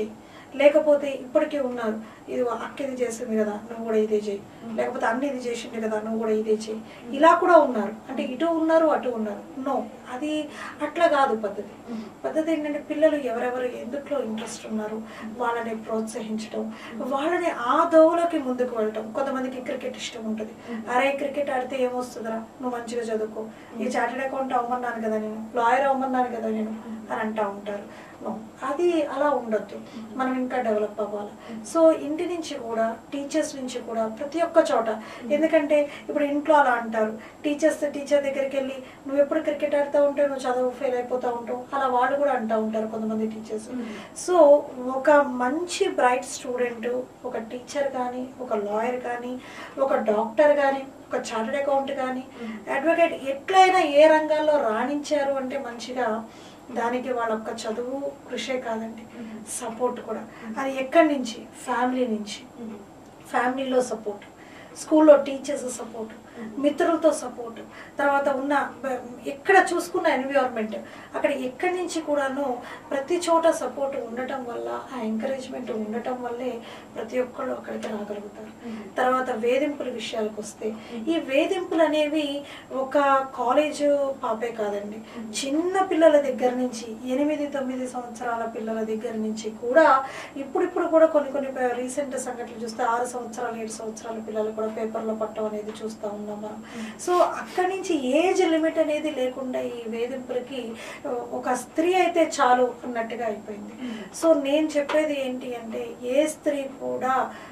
లేకపోతే ఇప్పటికే ఉన్నారు ఇది అక్క ఇది చేసింది కదా నువ్వు కూడా ఇదే చేయి లేకపోతే అన్న ఇది చేసింది కదా నువ్వు కూడా ఇదే చేయి ఇలా కూడా ఉన్నారు అంటే ఇటు ఉన్నారు అటు ఉన్నారు నో అది అట్లా కాదు పద్ధతి పద్ధతి ఏంటంటే పిల్లలు ఎవరెవరు ఎందుట్లో ఇంట్రెస్ట్ ఉన్నారు వాళ్ళని ప్రోత్సహించడం వాళ్ళని ఆ దోవలోకి ముందుకు వెళ్ళటం కొంతమందికి క్రికెట్ ఇష్టం ఉంటుంది అరే క్రికెట్ ఆడితే ఏమొస్తుందిరా నువ్వు మంచిగా చదువుకో ఈ చార్టెడ్ అకౌంట్ అవ్వమన్నాను కదా నేను లాయర్ అవ్వమన్నాను కదా నేను అని అంటా ఉంటారు No. అది అలా ఉండొద్దు మనం ఇంకా డెవలప్ అవ్వాలి సో ఇంటి నుంచి కూడా టీచర్స్ నుంచి కూడా ప్రతి ఒక్క చోట ఎందుకంటే ఇప్పుడు ఇంట్లో అలా అంటారు టీచర్స్ టీచర్ దగ్గరికి వెళ్ళి నువ్వు ఎప్పుడు క్రికెట్ ఆడుతూ ఉంటే నువ్వు చదువు ఫెయిల్ అయిపోతూ ఉంటావు అలా వాళ్ళు కూడా అంటూ ఉంటారు కొంతమంది టీచర్స్ సో ఒక మంచి బ్రైట్ స్టూడెంట్ ఒక టీచర్ కానీ ఒక లాయర్ కానీ ఒక డాక్టర్ కానీ ఒక చార్టెడ్ అకౌంట్ కానీ అడ్వకేట్ ఎట్లయినా ఏ రంగాల్లో రాణించారు అంటే మంచిగా దానికి వాళ్ళ యొక్క చదువు కృషే కాదండి సపోర్ట్ కూడా అది ఎక్కడి నుంచి ఫ్యామిలీ నుంచి ఫ్యామిలీలో సపోర్ట్ స్కూల్లో టీచర్స్ సపోర్ట్ మిత్రులతో సపోర్ట్ తర్వాత ఉన్న బ- ఎక్కడ చూసుకున్న ఎన్విరాన్మెంట్ అక్కడ ఎక్కడి నుంచి కూడాను ప్రతి చోట సపోర్ట్ ఉండటం వల్ల ఆ ఎంకరేజ్మెంట్ ఉండటం వల్లే ప్రతి ఒక్కళ్ళు అక్కడికి రాగలుగుతారు తర్వాత వేధింపుల విషయాలకు వస్తే ఈ వేధింపులు అనేవి ఒక కాలేజ్ పాపే కాదండి చిన్న పిల్లల దగ్గర నుంచి ఎనిమిది తొమ్మిది సంవత్సరాల పిల్లల దగ్గర నుంచి కూడా ఇప్పుడిప్పుడు కూడా కొన్ని కొన్ని రీసెంట్ సంఘటనలు చూస్తే ఆరు సంవత్సరాలు ఏడు సంవత్సరాల పిల్లలు కూడా పేపర్లో పట్టడం అనేది చూస్తూ ఉన్నాం మనం సో అక్కడి నుంచి ఏజ్ లిమిట్ అనేది లేకుండా ఈ వేధింపులకి ఒక స్త్రీ అయితే చాలు అన్నట్టుగా అయిపోయింది సో నేను చెప్పేది ఏంటి అంటే ఏ స్త్రీ కూడా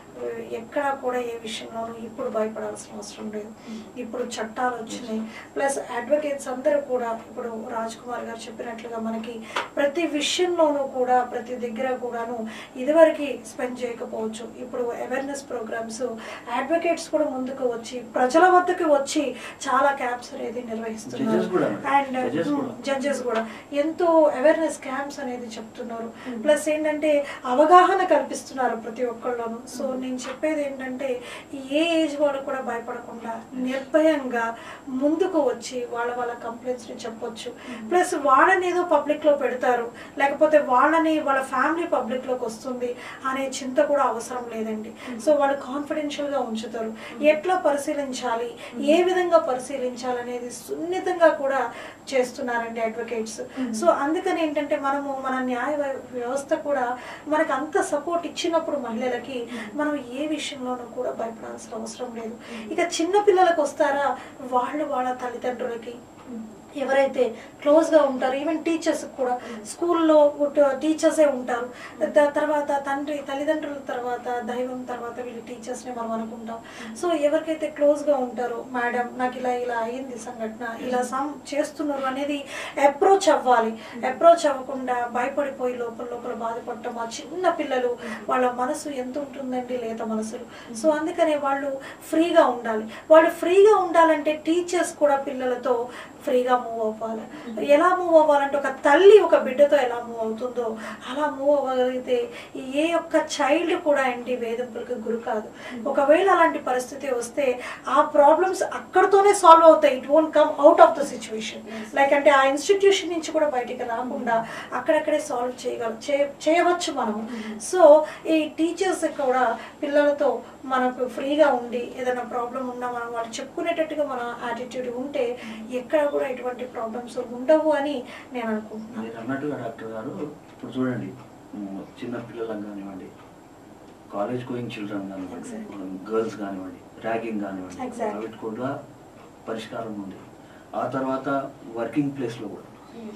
ఎక్కడా కూడా ఏ విషయంలోనూ ఇప్పుడు భయపడాల్సిన అవసరం లేదు ఇప్పుడు చట్టాలు వచ్చినాయి ప్లస్ అడ్వకేట్స్ అందరూ కూడా ఇప్పుడు రాజ్ కుమార్ గారు చెప్పినట్లుగా మనకి ప్రతి విషయంలోనూ కూడా ప్రతి దగ్గర కూడాను ఇదివరకు స్పెండ్ చేయకపోవచ్చు ఇప్పుడు అవేర్నెస్ ప్రోగ్రామ్స్ అడ్వకేట్స్ కూడా ముందుకు వచ్చి ప్రజల వద్దకు వచ్చి చాలా క్యాంప్స్ అనేది Judges నిర్వహిస్తున్నారు కూడా. అండ్ Judges కూడా. జడ్జెస్ కూడా ఎంతో అవేర్నెస్ క్యాంప్స్ అనేది చెప్తున్నారు ప్లస్ ఏంటంటే అవగాహన కల్పిస్తున్నారు ప్రతి ఒక్కళ్ళను సో నేను చెప్పేది ఏంటంటే ఏ ఏజ్ వాళ్ళు కూడా భయపడకుండా నిర్భయంగా ముందుకు వచ్చి వాళ్ళ వాళ్ళ కంప్లైంట్స్ ని చెప్పొచ్చు ప్లస్ వాళ్ళని ఏదో పబ్లిక్ లో పెడతారు లేకపోతే వాళ్ళని వాళ్ళ ఫ్యామిలీ పబ్లిక్ లోకి వస్తుంది అనే చింత కూడా అవసరం లేదండి సో వాళ్ళు కాన్ఫిడెన్షియల్ గా ఉంచుతారు ఎట్లా పరిశీలించాలి ఏ విధంగా పరిశీలించాలనేది సున్నితంగా కూడా చేస్తున్నారండి అడ్వకేట్స్ సో అందుకని ఏంటంటే మనము మన న్యాయ వ్య- వ్యవస్థ కూడా మనకు అంత సపోర్ట్ ఇచ్చినప్పుడు మహిళలకి మనం ఏ విషయంలోనూ కూడా భయపడాల్సిన అవసరం లేదు ఇక చిన్న పిల్లలకు వస్తారా వాళ్ళు వాళ్ళ తల్లిదండ్రులకి ఎవరైతే క్లోజ్గా ఉంటారో ఈవెన్ టీచర్స్ కూడా స్కూల్లో టీచర్సే ఉంటారు ద- తర్వాత తండ్రి తల్లిదండ్రుల తర్వాత దైవం తర్వాత వీళ్ళు టీచర్స్ని మనం అనుకుంటాం సో ఎవరికైతే క్లోజ్గా ఉంటారో మేడం నాకు ఇలా ఇలా అయింది సంఘటన ఇలా సమ్ చేస్తున్నారు అనేది అప్రోచ్ అవ్వాలి అప్రోచ్ అవ్వకుండా భయపడిపోయి లోపల లోపల బాధపడటం ఆ చిన్న పిల్లలు వాళ్ళ మనసు ఎంత ఉంటుందండి లేత మనసులు సో అందుకనే వాళ్ళు ఫ్రీగా ఉండాలి వాళ్ళు ఫ్రీగా ఉండాలంటే టీచర్స్ కూడా పిల్లలతో ఫ్రీగా మూవ్ అవ్వాలి ఎలా మూవ్ అవ్వాలంటే ఒక తల్లి ఒక బిడ్డతో ఎలా మూవ్ అవుతుందో అలా మూవ్ అవ్వగలిగితే ఏ ఒక్క చైల్డ్ కూడా అండి వేధింపులకు గురి కాదు ఒకవేళ అలాంటి పరిస్థితి వస్తే ఆ ప్రాబ్లమ్స్ అక్కడతోనే సాల్వ్ అవుతాయి it won't come out of the situation like అంటే ఆ ఇన్స్టిట్యూషన్ నుంచి కూడా బయటికి రాకుండా అక్కడక్కడే సాల్వ్ చేయగల చే- చేయవచ్చు మనం సో ఈ టీచర్స్ కూడా పిల్లలతో మనకు ఫ్రీగా ఉండి ఏదైనా ప్రాబ్లం ఉన్నా మనం వాళ్ళు చెప్పుకునేటట్టుగా మన యాటిట్యూడ్ ఉంటే ఎక్కడ కూడా ఎటువంటి ప్రాబ్లమ్స్ ఉండవు అని నేను అనుకుంటున్నాను మీరు అన్నట్టుగా డాక్టర్ గారు ఇప్పుడు చూడండి ఉమ్, చిన్న పిల్లలకు కానివ్వండి కాలేజ్ గోయింగ్ చిల్డ్రన్ కానివ్వండి Exactly. గర్ల్స్ కానివ్వండి ర్యాగింగ్ కానివ్వండి Exactly. వాటి కూడా పరిష్కారం ఉంది ఆ తర్వాత వర్కింగ్ ప్లేస్లో కూడా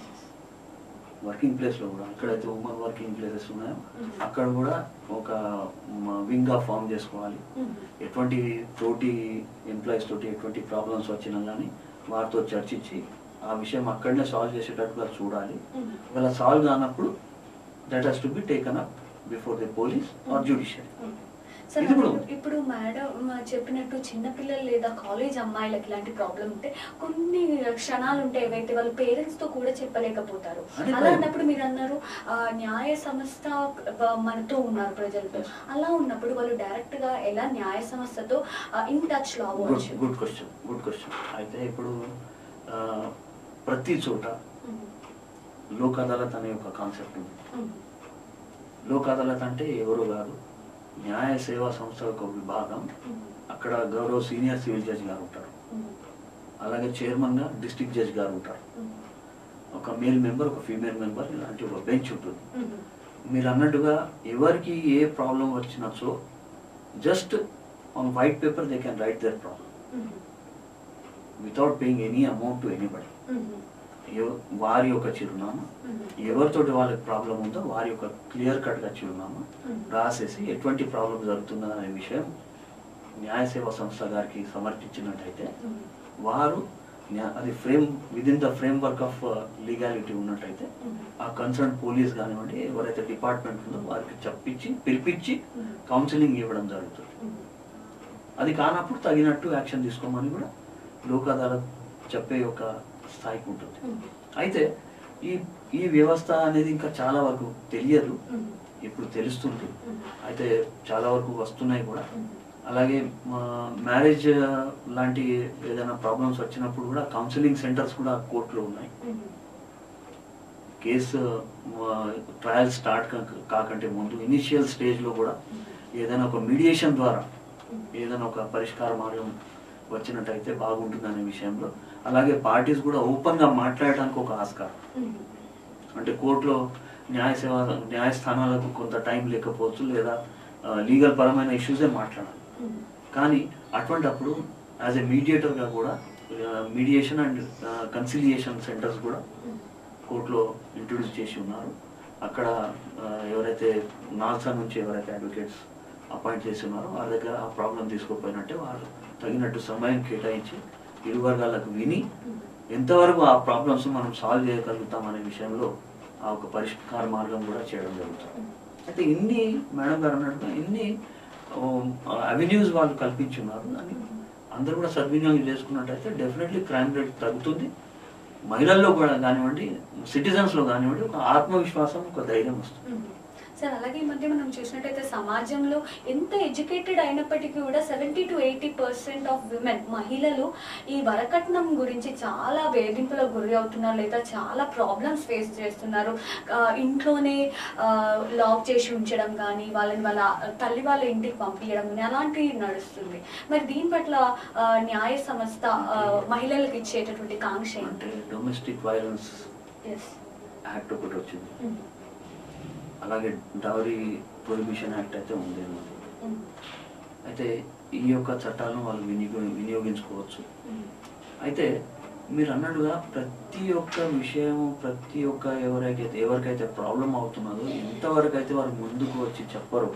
వర్కింగ్ ప్లేస్లో కూడా ఎక్కడైతే ఉమెన్ వర్కింగ్ ప్లేసెస్ ఉన్నాయో అక్కడ కూడా ఒక వింగ్గా ఫామ్ చేసుకోవాలి ఎటువంటి తోటి ఎంప్లాయీస్ తోటి ఎటువంటి ప్రాబ్లమ్స్ వచ్చినా కానీ వారితో చర్చించి ఆ విషయం అక్కడనే సాల్వ్ చేసేటట్టుగా చూడాలి ఒకవేళ సాల్వ్ కానప్పుడు that has to be taken up before the police or judiciary sir ఇది ఇప్పుడు- ఇప్పుడు- ఇప్పుడు మేడం చెప్పినట్టు చిన్నపిల్లలు లేదా కాలేజ్ అమ్మాయిలకి ఇలాంటి ప్రాబ్లం ఉంటే కొన్ని క్షణాలు ఉంటాయి ఏవైతే వాళ్ళ పేరెంట్స్ తో కూడా చెప్పలేకపోతారు అదే అలా భయం. అన్నప్పుడు మీరు అన్నారు ఆ, న్యాయ సంస్థ ఆ, మనతో ఉన్నారు ప్రజలతో అలా ఉన్నప్పుడు వాళ్ళు డైరెక్ట్ గా ఎలా న్యాయ సంస్థతో ఇన్ టచ్ లో గుడ్ అవ్వచ్చు గుడ్ క్వశ్చన్ గుడ్ క్వశ్చన్ అయితే ఇప్పుడు ఆ, ప్రతి చోట ఉమ్, లోక్ అదాలత్ అనే ఒక కాన్సెప్ట్ ఉంది ఉమ్, లోక్ అదాలత్ అంటే ఎవరో కాదు న్యాయ సేవా సంస్థ ఒక విభాగం అక్కడ గౌరవ సీనియర్ సివిల్ జడ్జి గారు ఉంటారు అలాగే చైర్మన్గా డిస్ట్రిక్ట్ జడ్జి గారు ఉంటారు ఒక మేల్ మెంబర్ ఒక ఫీమేల్ మెంబర్ ఇలాంటి ఒక బెంచ్ ఉంటుంది మీరు అన్నట్టుగా ఎవరికి ఏ ప్రాబ్లం వచ్చినచో just on white paper they can write their problem without paying any amount to anybody వారి యొక్క చిరునామా ఎవరితోటి వాళ్ళకి ప్రాబ్లం ఉందో వారి యొక్క క్లియర్ కట్గా చిరునామా రాసేసి ఎటువంటి ప్రాబ్లం జరుగుతుందో అనే విషయం న్యాయ సేవా సంస్థ గారికి సమర్పించినట్టయితే వారు న్యా- అది frame within the framework of legality ఉన్నట్టయితే ఆ కన్సర్న్ పోలీస్ కానివ్వండి ఎవరైతే డిపార్ట్మెంట్ ఉందో వారికి చెప్పించి పిలిపించి కౌన్సిలింగ్ ఇవ్వడం జరుగుతుంది అది కానప్పుడు తగినట్టు యాక్షన్ తీసుకోమని కూడా లోక్ అదాలత్ చెప్పే ఒక స్థాయికి ఉంటుంది అయితే ఈ ఈ వ్యవస్థ అనేది ఇంకా చాలా వరకు తెలియదు ఇప్పుడు తెలుస్తుంది అయితే చాలా వరకు వస్తున్నాయి కూడా అలాగే మ్యారేజ్ లాంటి ఏదైనా ప్రాబ్లమ్స్ వచ్చినప్పుడు కూడా కౌన్సిలింగ్ సెంటర్స్ కూడా కోర్టులో ఉన్నాయి కేసు ట్రయల్ స్టార్ట్ కాకంటే ముందు ఇనిషియల్ స్టేజ్లో కూడా ఏదైనా ఒక మీడియేషన్ ద్వారా ఏదైనా ఒక పరిష్కార మార్గం వచ్చినట్టయితే బాగుంటుందనే విషయంలో అలాగే పార్టీస్ కూడా ఓపెన్గా మాట్లాడడానికి ఒక ఆస్కారం అంటే కోర్టులో న్యాయ సేవ న్యాయస్థానాలకు కొంత టైం లేకపోవచ్చు లేదా లీగల్ పరమైన ఇష్యూసే మాట్లాడాలి కానీ అటువంటప్పుడు యాజ్ ఎ మీడియేటర్గా కూడా మీడియేషన్ అండ్ కన్సిలియేషన్ సెంటర్స్ కూడా కోర్టులో ఇంట్రొడ్యూస్ చేసి ఉన్నారు అక్కడ ఆ, ఎవరైతే నాల్సా నుంచి ఎవరైతే అడ్వకేట్స్ అపాయింట్ చేసి ఉన్నారో వారి దగ్గర ఆ ప్రాబ్లం తీసుకోపోయినట్టే వారు తగినట్టు సమయం కేటాయించి ఇరు వర్గాలకు విని ఎంతవరకు ఆ ప్రాబ్లమ్స్ మనం సాల్వ్ చేయగలుగుతాం అనే విషయంలో ఆ ఒక పరిష్కార మార్గం కూడా చేయడం జరుగుతుంది అయితే ఇన్ని మేడం గారు అన్నట్టుగా ఇన్ని అవెన్యూస్ వాళ్ళు కల్పించున్నారు అని అందరూ కూడా సద్వినియోగం చేసుకున్నట్టయితే డెఫినెట్లీ క్రైమ్ రేట్ తగ్గుతుంది మహిళల్లో కూడా కానివ్వండి సిటిజన్స్లో కానివ్వండి ఒక ఆత్మవిశ్వాసం ఒక ధైర్యం వస్తుంది సార్ అలాగే ఈ మధ్య మనం చూసినట్టయితే సమాజంలో ఎంత ఎడ్యుకేటెడ్ అయినప్పటికీ కూడా seventy to eighty percent of women మహిళలు ఈ వరకట్నం గురించి చాలా వేధింపులకు గురి అవుతున్నారు లేదా చాలా ప్రాబ్లమ్స్ ఫేస్ చేస్తున్నారు ఆ, ఇంట్లోనే లాక్ చేసి ఉంచడం కానీ వాళ్ళని వాళ్ళ తల్లి వాళ్ళ ఇంటికి పంపించడం కానీ అలాంటివి నడుస్తుంది మరి దీని పట్ల ఆ, న్యాయ సంస్థ ఆ, మహిళలకు ఇచ్చేటటువంటి కాంక్ష అంటే డొమెస్టిక్ వైలెన్స్ ఎస్ యాక్ట్ ఒకటి వచ్చింది అలాగే డౌరీ ప్రొహిబిషన్ యాక్ట్ అయితే ఉంది అన్నమాట. అయితే ఈ యొక్క చట్టాలను వాళ్ళు వినియోగ వినియోగించుకోవచ్చు అయితే మీరు అన్నట్టుగా ప్రతి ఒక్క విషయం ప్రతి ఒక్క ఎవరైతే ఎవరికైతే ప్రాబ్లం అవుతున్నదో ఎంతవరకు అయితే వారు ముందుకు వచ్చి చెప్పరో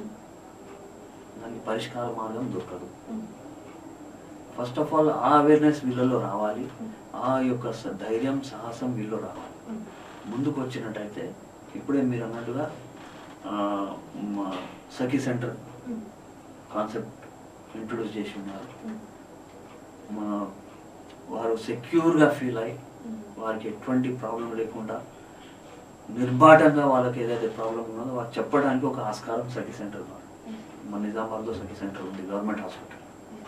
దానికి పరిష్కార మార్గం దొరకదు ఫస్ట్ ఆఫ్ ఆల్ ఆ అవేర్నెస్ వీళ్ళలో రావాలి ఆ యొక్క స- ధైర్యం సాహసం వీళ్ళు రావాలి ముందుకు వచ్చినట్టయితే ఇప్పుడే మీరు అన్నట్టుగా ఆ, మా సఖీ సెంటర్ కాన్సెప్ట్ ఇంట్రొడ్యూస్ చేసి ఉన్నారు మా వారు సెక్యూర్గా ఫీల్ అయ్యి వారికి ఎటువంటి ప్రాబ్లం లేకుండా నిర్బాటంగా వాళ్ళకి ఏదైతే ప్రాబ్లం ఉన్నదో వారు చెప్పడానికి ఒక ఆస్కారం సఖీ సెంటర్ ఉన్నారు మన నిజామాబాద్లో సఖీ సెంటర్ ఉంది గవర్నమెంట్ హాస్పిటల్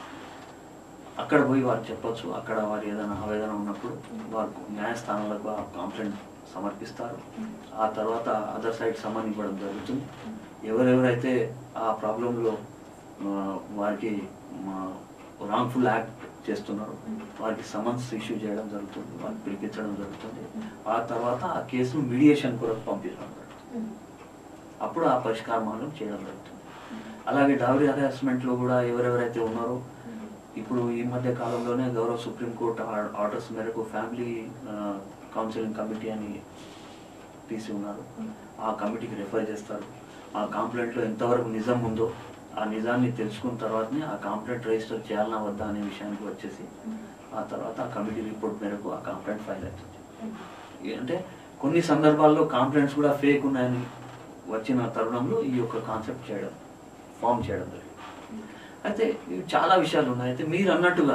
అక్కడ పోయి వారు చెప్పొచ్చు అక్కడ వారు ఏదైనా ఆవేదన ఉన్నప్పుడు వారు న్యాయస్థానాలకు ఆ కంప్లైంట్ సమర్పిస్తారు ఆ తర్వాత అదర్ సైడ్ సమన్ ఇవ్వడం జరుగుతుంది ఎవరెవరైతే ఆ ప్రాబ్లంలో వారికి రాంగ్ఫుల్ యాక్ట్ చేస్తున్నారు వారికి సమన్స్ ఇష్యూ చేయడం జరుగుతుంది వారికి పిలిపించడం జరుగుతుంది ఆ తర్వాత ఆ కేసును మీడియేషన్ కొరకు పంపించడం జరుగుతుంది అప్పుడు ఆ పరిష్కార మార్గం చేయడం జరుగుతుంది అలాగే డౌరీ హరాస్మెంట్లో కూడా ఎవరెవరైతే ఉన్నారో ఇప్పుడు ఈ మధ్య కాలంలోనే గౌరవ సుప్రీంకోర్టు ఆ- ఆర్డర్స్ మేరకు ఫ్యామిలీ ఆ, కౌన్సిలింగ్ కమిటీ అని తీసి ఉన్నారు ఆ కమిటీకి రెఫర్ చేస్తారు ఆ కంప్లైంట్లో ఎంతవరకు నిజం ఉందో ఆ నిజాన్ని తెలుసుకున్న తర్వాతనే ఆ కంప్లైంట్ రిజిస్టర్ చేయాలన్నా వద్దా అనే విషయానికి వచ్చేసి ఆ తర్వాత ఆ కమిటీ రిపోర్ట్ మేరకు ఆ కంప్లైంట్ ఫైల్ అవుతుంది ఏ- అంటే కొన్ని సందర్భాల్లో కంప్లైంట్స్ కూడా ఫేక్ ఉన్నాయని వచ్చిన తరుణంలో ఈ యొక్క కాన్సెప్ట్ చేయడం ఫామ్ చేయడం జరిగింది అయితే ఇవి చాలా విషయాలు ఉన్నాయి అయితే మీరు అన్నట్టుగా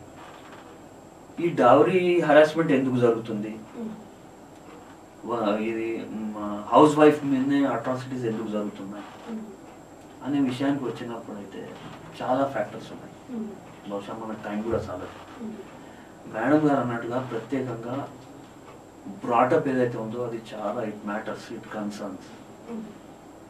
ఈ డౌరీ హరాస్మెంట్ ఎందుకు జరుగుతుంది వా- ఇది హౌస్ వైఫ్ మీదనే అట్రాసిటీస్ ఎందుకు జరుగుతున్నాయి అనే విషయానికి వచ్చినప్పుడు అయితే చాలా ఫ్యాక్టర్స్ ఉన్నాయి బహుశా మనకు టైం కూడా చాలదు మేడం గారు అన్నట్టుగా ప్రత్యేకంగా బ్రాటప్ ఏదైతే ఉందో అది చాలా it matters it concerns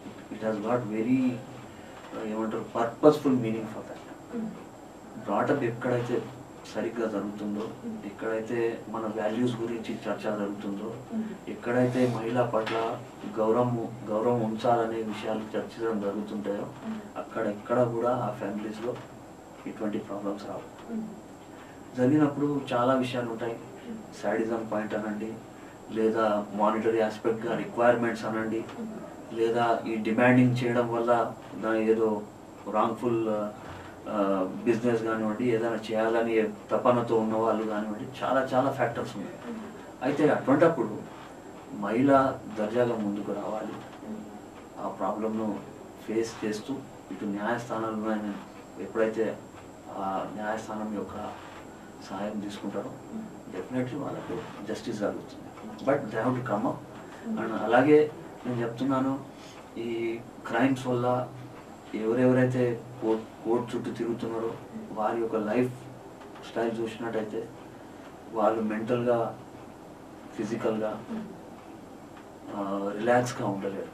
it has got very ఏమంటారు purposeful meaning for that brought up ఎక్కడైతే సరిగ్గా జరుగుతుందో ఎక్కడైతే మన వాల్యూస్ గురించి చర్చ జరుగుతుందో ఎక్కడైతే మహిళ పట్ల గౌరవం గౌరవం ఉంచాలనే విషయాలు చర్చించడం జరుగుతుంటాయో అక్కడ ఎక్కడ కూడా ఆ ఫ్యామిలీస్లో ఇటువంటి ప్రాబ్లమ్స్ రావు జరిగినప్పుడు చాలా విషయాలు ఉంటాయి సాడిజం పాయింట్ అనండి లేదా మానిటరీ ఆస్పెక్ట్గా రిక్వైర్మెంట్స్ అనండి లేదా ఈ డిమాండింగ్ చేయడం వల్ల దాని ఏదో రాంగ్ఫుల్ బిజినెస్ కానివ్వండి ఏదైనా చేయాలని తపనతో ఉన్న వాళ్ళు కానివ్వండి చాలా చాలా ఫ్యాక్టర్స్ ఉన్నాయి అయితే అటువంటప్పుడు మహిళ దర్జాగా ముందుకు రావాలి ఆ ప్రాబ్లంను ఫేస్ చేస్తూ ఇటు న్యాయస్థానాలు ఆయన ఎప్పుడైతే ఆ న్యాయస్థానం యొక్క సహాయం తీసుకుంటారో డెఫినెట్లీ వాళ్ళకు జస్టిస్ జరుగుతుంది but they have to come up and అలాగే నేను చెప్తున్నాను ఈ క్రైమ్స్ వల్ల ఎవరెవరైతే కోర్ట్ కోర్ట్ చుట్టూ తిరుగుతున్నారో వారి యొక్క లైఫ్ స్టైల్ చూసినట్టయితే వాళ్ళు మెంటల్గా ఫిజికల్గా రిలాక్స్గా ఉండలేరు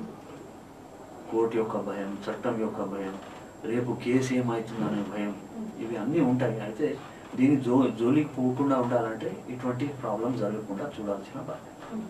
కోర్టు యొక్క భయం చట్టం యొక్క భయం రేపు కేసు ఏమవుతుందనే భయం ఇవి అన్నీ ఉంటాయి అయితే దీని జో జోలికి పోకుండా ఉండాలంటే ఇటువంటి ప్రాబ్లం జరగకుండా చూడాల్సిన బాధ్యత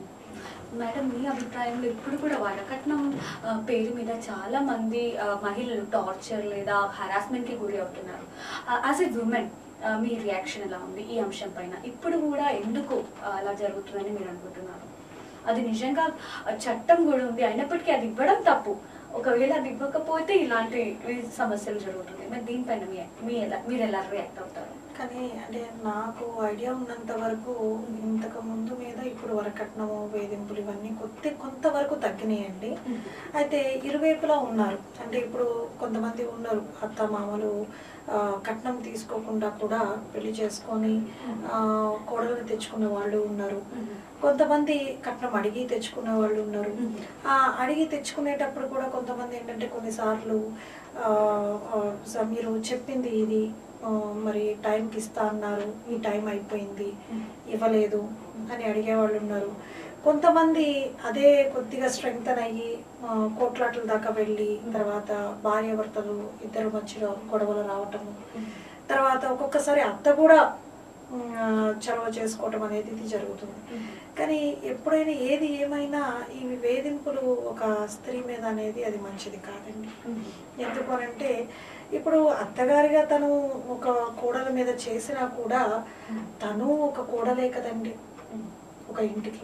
మేడం మీ అభిప్రాయంలో ఇప్పుడు కూడా వరకట్నం ఆ, పేరు మీద చాలా మంది ఆ, మహిళలు టార్చర్ లేదా హరాస్మెంట్ కి గురి అవుతున్నారు యాజ్ ఎ ఉమెన్ మీ రియాక్షన్ ఎలా ఉంది ఈ అంశం పైన ఇప్పుడు కూడా ఎందుకు ఆ, అలా జరుగుతుందని మీరు అనుకుంటున్నారు అది నిజంగా ఆ, చట్టం కూడా ఉంది అయినప్పటికీ అది ఇవ్వడం తప్పు ఒకవేళ అది ఇవ్వకపోతే ఇలాంటి సమస్యలు జరుగుతుంది మరి దీనిపైన మీ మీ ఎలా మీరు ఎలా రియాక్ట్ అవుతారు కానీ అంటే నాకు ఐడియా ఉన్నంత వరకు ఇంతకు ముందు మీద ఇప్పుడు వరకట్నము వేధింపులు ఇవన్నీ కొద్ది కొంతవరకు తగ్గినాయండి అయితే ఇరువైపులా ఉన్నారు అంటే ఇప్పుడు కొంతమంది ఉన్నారు అత్త మామలు ఆ, కట్నం తీసుకోకుండా కూడా పెళ్లి చేసుకొని ఆ, కోడలను తెచ్చుకున్న వాళ్ళు ఉన్నారు కొంతమంది కట్నం అడిగి తెచ్చుకునే వాళ్ళు ఉన్నారు ఆ అడిగి తెచ్చుకునేటప్పుడు కూడా కొంతమంది ఏంటంటే కొన్నిసార్లు ఆ, ఆ, స- మీరు చెప్పింది ఇది ఆ, మరి టైంకి ఇస్తా అన్నారు ఈ టైం అయిపోయింది ఇవ్వలేదు అని అడిగే వాళ్ళు ఉన్నారు కొంతమంది అదే కొద్దిగా స్ట్రెంగ్తన్ అయ్యి ఆ, కోట్లాట్ల దాకా వెళ్ళి తర్వాత భార్య భర్తలు ఇద్దరు మధ్యలో గొడవలు రావటము తర్వాత ఒక్కొక్కసారి అత్త కూడా ఉమ్, ఆ, చొరవ చేసుకోవటం అనేది ఇది జరుగుతుంది కానీ ఎప్పుడైనా ఏది ఏమైనా ఈ వేధింపులు ఒక స్త్రీ మీద అనేది అది మంచిది కాదండి ఎందుకు అనంటే ఇప్పుడు అత్తగారిగా తను ఒక కోడల మీద చేసినా కూడా తను ఒక కోడలే కదండి ఒక ఇంటికి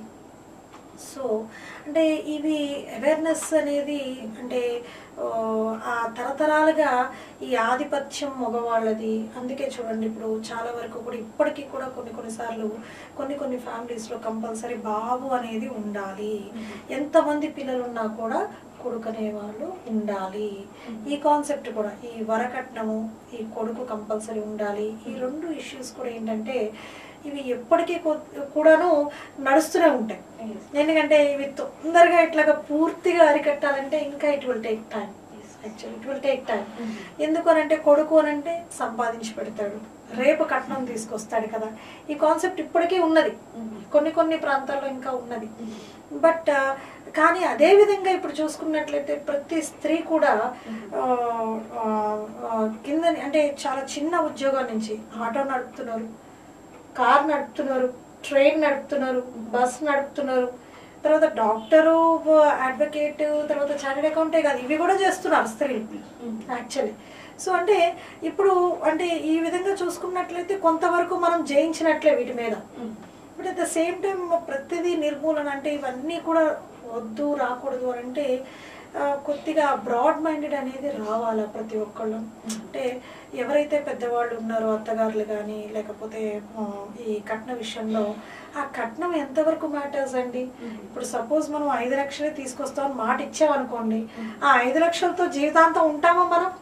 సో అంటే ఇవి అవేర్నెస్ అనేది అంటే ఆ, ఆ తరతరాలుగా ఈ ఆధిపత్యం మగవాళ్ళది అందుకే చూడండి ఇప్పుడు చాలా వరకు కూడా ఇప్పటికీ కూడా కొన్ని కొన్నిసార్లు కొన్ని కొన్ని ఫ్యామిలీస్లో కంపల్సరీ బాబు అనేది ఉండాలి ఎంతమంది పిల్లలు ఉన్నా కూడా కొడుకనే వాళ్ళు ఉండాలి ఈ కాన్సెప్ట్ కూడా ఈ వరకట్నము ఈ కొడుకు కంపల్సరీ ఉండాలి ఈ రెండు ఇష్యూస్ కూడా ఏంటంటే ఇవి ఎప్పటికీ కూ- కూడాను నడుస్తూనే ఉంటాయి ఎందుకంటే ఇవి తొందరగా ఇట్లాగా పూర్తిగా అరికట్టాలంటే ఇంకా it will take time actually it will take time ఎందుకు అనంటే కొడుకు అనంటే సంపాదించి పెడతాడు రేపు కట్నం తీసుకొస్తాడు కదా ఈ కాన్సెప్ట్ ఇప్పటికీ ఉన్నది కొన్ని కొన్ని ప్రాంతాల్లో ఇంకా ఉన్నది బట్ కానీ అదే విధంగా ఇప్పుడు చూసుకున్నట్లయితే ప్రతి స్త్రీ కూడా ఆ, ఆ, ఆ, కింద అంటే చాలా చిన్న ఉద్యోగం నుంచి ఆటో నడుపుతున్నారు కార్ నడుపుతున్నారు ట్రైన్ నడుపుతున్నారు బస్ నడుపుతున్నారు తర్వాత డాక్టరు అడ్వకేట్ తర్వాత చార్టెడ్ అకౌంటే కాదు ఇవి కూడా చేస్తున్నారు స్త్రీలు యాక్చువల్లీ సో అంటే ఇప్పుడు అంటే ఈ విధంగా చూసుకున్నట్లయితే కొంతవరకు మనం జయించినట్లే వీటి మీద but at the same time ప్రతిదీ నిర్మూలన అంటే ఇవన్నీ కూడా వద్దు రాకూడదు అని అంటే ఆ, కొద్దిగా బ్రాడ్ మైండెడ్ అనేది రావాలా ప్రతి ఒక్కళ్ళు అంటే ఎవరైతే పెద్దవాళ్ళు ఉన్నారో అత్తగారులు కానీ లేకపోతే ఆ, ఈ కట్న విషయంలో ఆ కట్నం ఎంతవరకు మ్యాటర్స్ అండి ఇప్పుడు సపోజ్ మనం ఐదు లక్షలే తీసుకొస్తామని మాట ఇచ్చామనుకోండి ఆ ఐదు లక్షలతో జీవితాంతం ఉంటామా మనం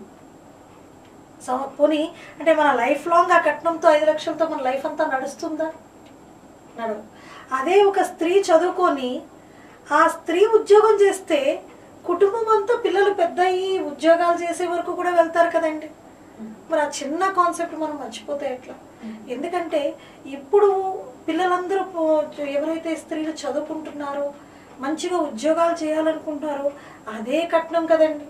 సో పోనీ అంటే మన లైఫ్ లాంగ్ ఆ కట్నంతో ఐదు లక్షలతో మన లైఫ్ అంతా నడుస్తుందా నడవు అదే ఒక స్త్రీ చదువుకొని ఆ స్త్రీ ఉద్యోగం చేస్తే కుటుంబం అంతా పిల్లలు పెద్ద అయ్యి ఉద్యోగాలు చేసే వరకు కూడా వెళ్తారు కదండి మరి ఆ చిన్న కాన్సెప్ట్ మనం మర్చిపోతే ఎట్లా ఎందుకంటే ఇప్పుడు పిల్లలందరూ పో- ఎవరైతే స్త్రీలు చదువుకుంటున్నారో మంచిగా ఉద్యోగాలు చేయాలనుకుంటున్నారో అదే కట్నం కదండి